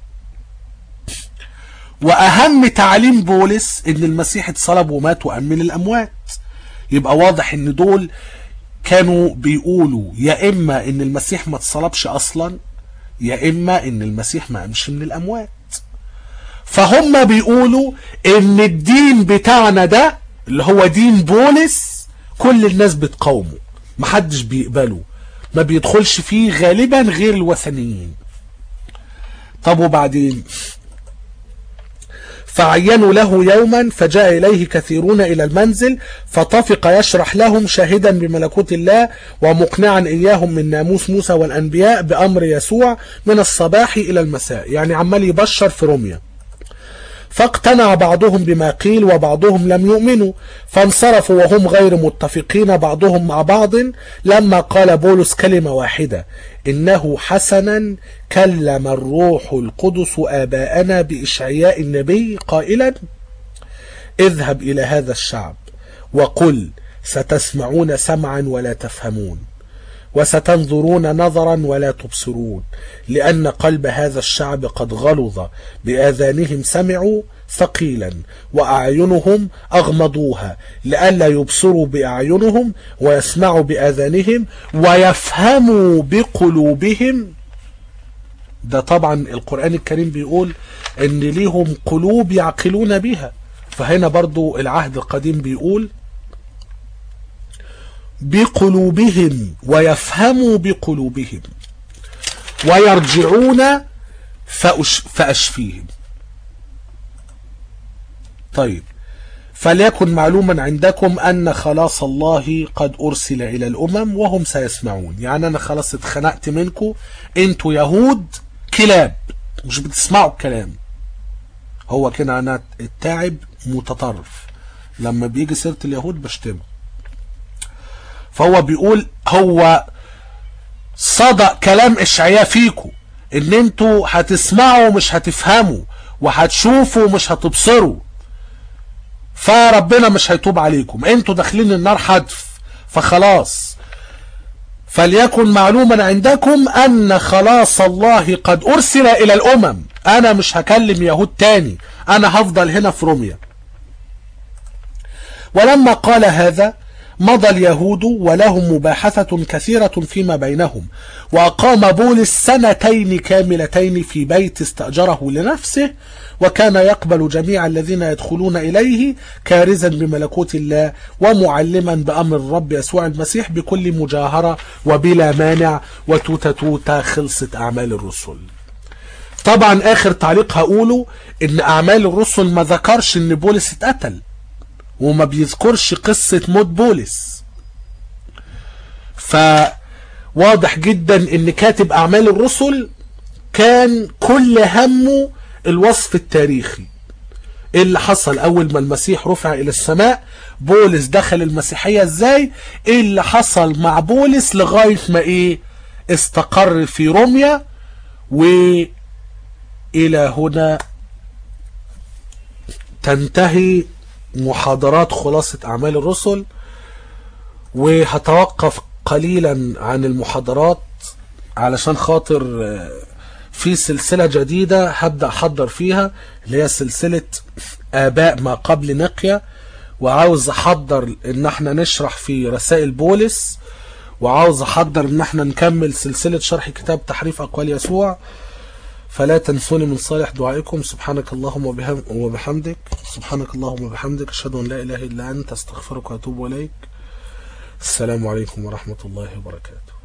واهم تعليم بولس ان المسيح اتصلب ومات وقام من الاموات يبقى واضح ان دول كانوا بيقولوا يا اما ان المسيح ما اتصلبش اصلا يا اما ان المسيح ما قامش من الاموات فهم بيقولوا ان الدين بتاعنا ده اللي هو دين بولس كل الناس بتقاومه محدش بيقبله ما بيدخلش فيه غالبا غير الوثنيين طب وبعدين فعينوا له يوما فجاء إليه كثيرون إلى المنزل فطفق يشرح لهم شاهدا بملكوت الله ومقنعا إياهم من ناموس موسى والأنبياء بأمر يسوع من الصباح إلى المساء يعني عمال يبشر في روميا فاقتنع بعضهم بما قيل وبعضهم لم يؤمنوا فانصرفوا وهم غير متفقين بعضهم مع بعض لما قال بولس كلمة واحدة إنه حسنا كلم الروح القدس آباءنا بإشعياء النبي قائلا اذهب إلى هذا الشعب وقل ستسمعون سمعا ولا تفهمون وستنظرون نظرا ولا تبصرون لأن قلب هذا الشعب قد غلظ بآذانهم سمعوا ثقيلا وأعينهم أغمضوها لئلا يبصروا بأعينهم ويسمعوا بآذانهم ويفهموا بقلوبهم ده طبعا القرآن الكريم بيقول ان ليهم قلوب يعقلون بها فهنا برضو العهد القديم بيقول بقلوبهم ويفهموا بقلوبهم ويرجعون فأش فأشفيهم طيب فليكن معلوما عندكم أن خلاص الله قد أرسل إلى الأمم وهم سيسمعون يعني أنا خلاص اتخنقت منكم انتوا يهود كلاب مش بتسمعوا الكلام هو كده أنا التاعب متطرف لما بيجي سيرة اليهود بشتمه فهو بيقول هو صدق كلام اشعياء فيكم ان انتوا هتسمعوا مش هتفهموا وهتشوفوا مش هتبصروا فربنا مش هيتوب عليكم انتوا داخلين النار حدف فخلاص فليكن معلوما عندكم ان خلاص الله قد ارسل الى الامم انا مش هكلم يهود تاني انا هفضل هنا في روميا ولما قال هذا مضى اليهود ولهم مباحثة كثيرة فيما بينهم وأقام بولس سنتين كاملتين في بيت استأجره لنفسه وكان يقبل جميع الذين يدخلون إليه كارزا بملكوت الله ومعلما بأمر الرب يسوع المسيح بكل مجاهرة وبلا مانع وتوتا توتا خلصت أعمال الرسل طبعا آخر تعليق هقوله إن أعمال الرسل ما ذكرش إن بولس اتقتل وما بيذكرش قصة موت بولس فواضح جدا ان كاتب اعمال الرسل كان كل همه الوصف التاريخي ايه اللي حصل اول ما المسيح رفع الى السماء بولس دخل المسيحية ازاي ايه اللي حصل مع بولس لغاية ما ايه استقر في روميا والى هنا تنتهي محاضرات خلاصة أعمال الرسل وهتوقف قليلا عن المحاضرات علشان خاطر في سلسلة جديدة هبدأ أحضر فيها اللي هي سلسلة آباء ما قبل نقيا وعاوز أحضر إن احنا نشرح في رسائل بولس وعاوز أحضر إن احنا نكمل سلسلة شرح كتاب تحريف أقوال يسوع فلا تنسوني من صالح دعائكم سبحانك اللهم وبحمدك سبحانك اللهم وبحمدك أشهد أن لا إله إلا أنت أستغفرك وأتوب إليك السلام عليكم ورحمة الله وبركاته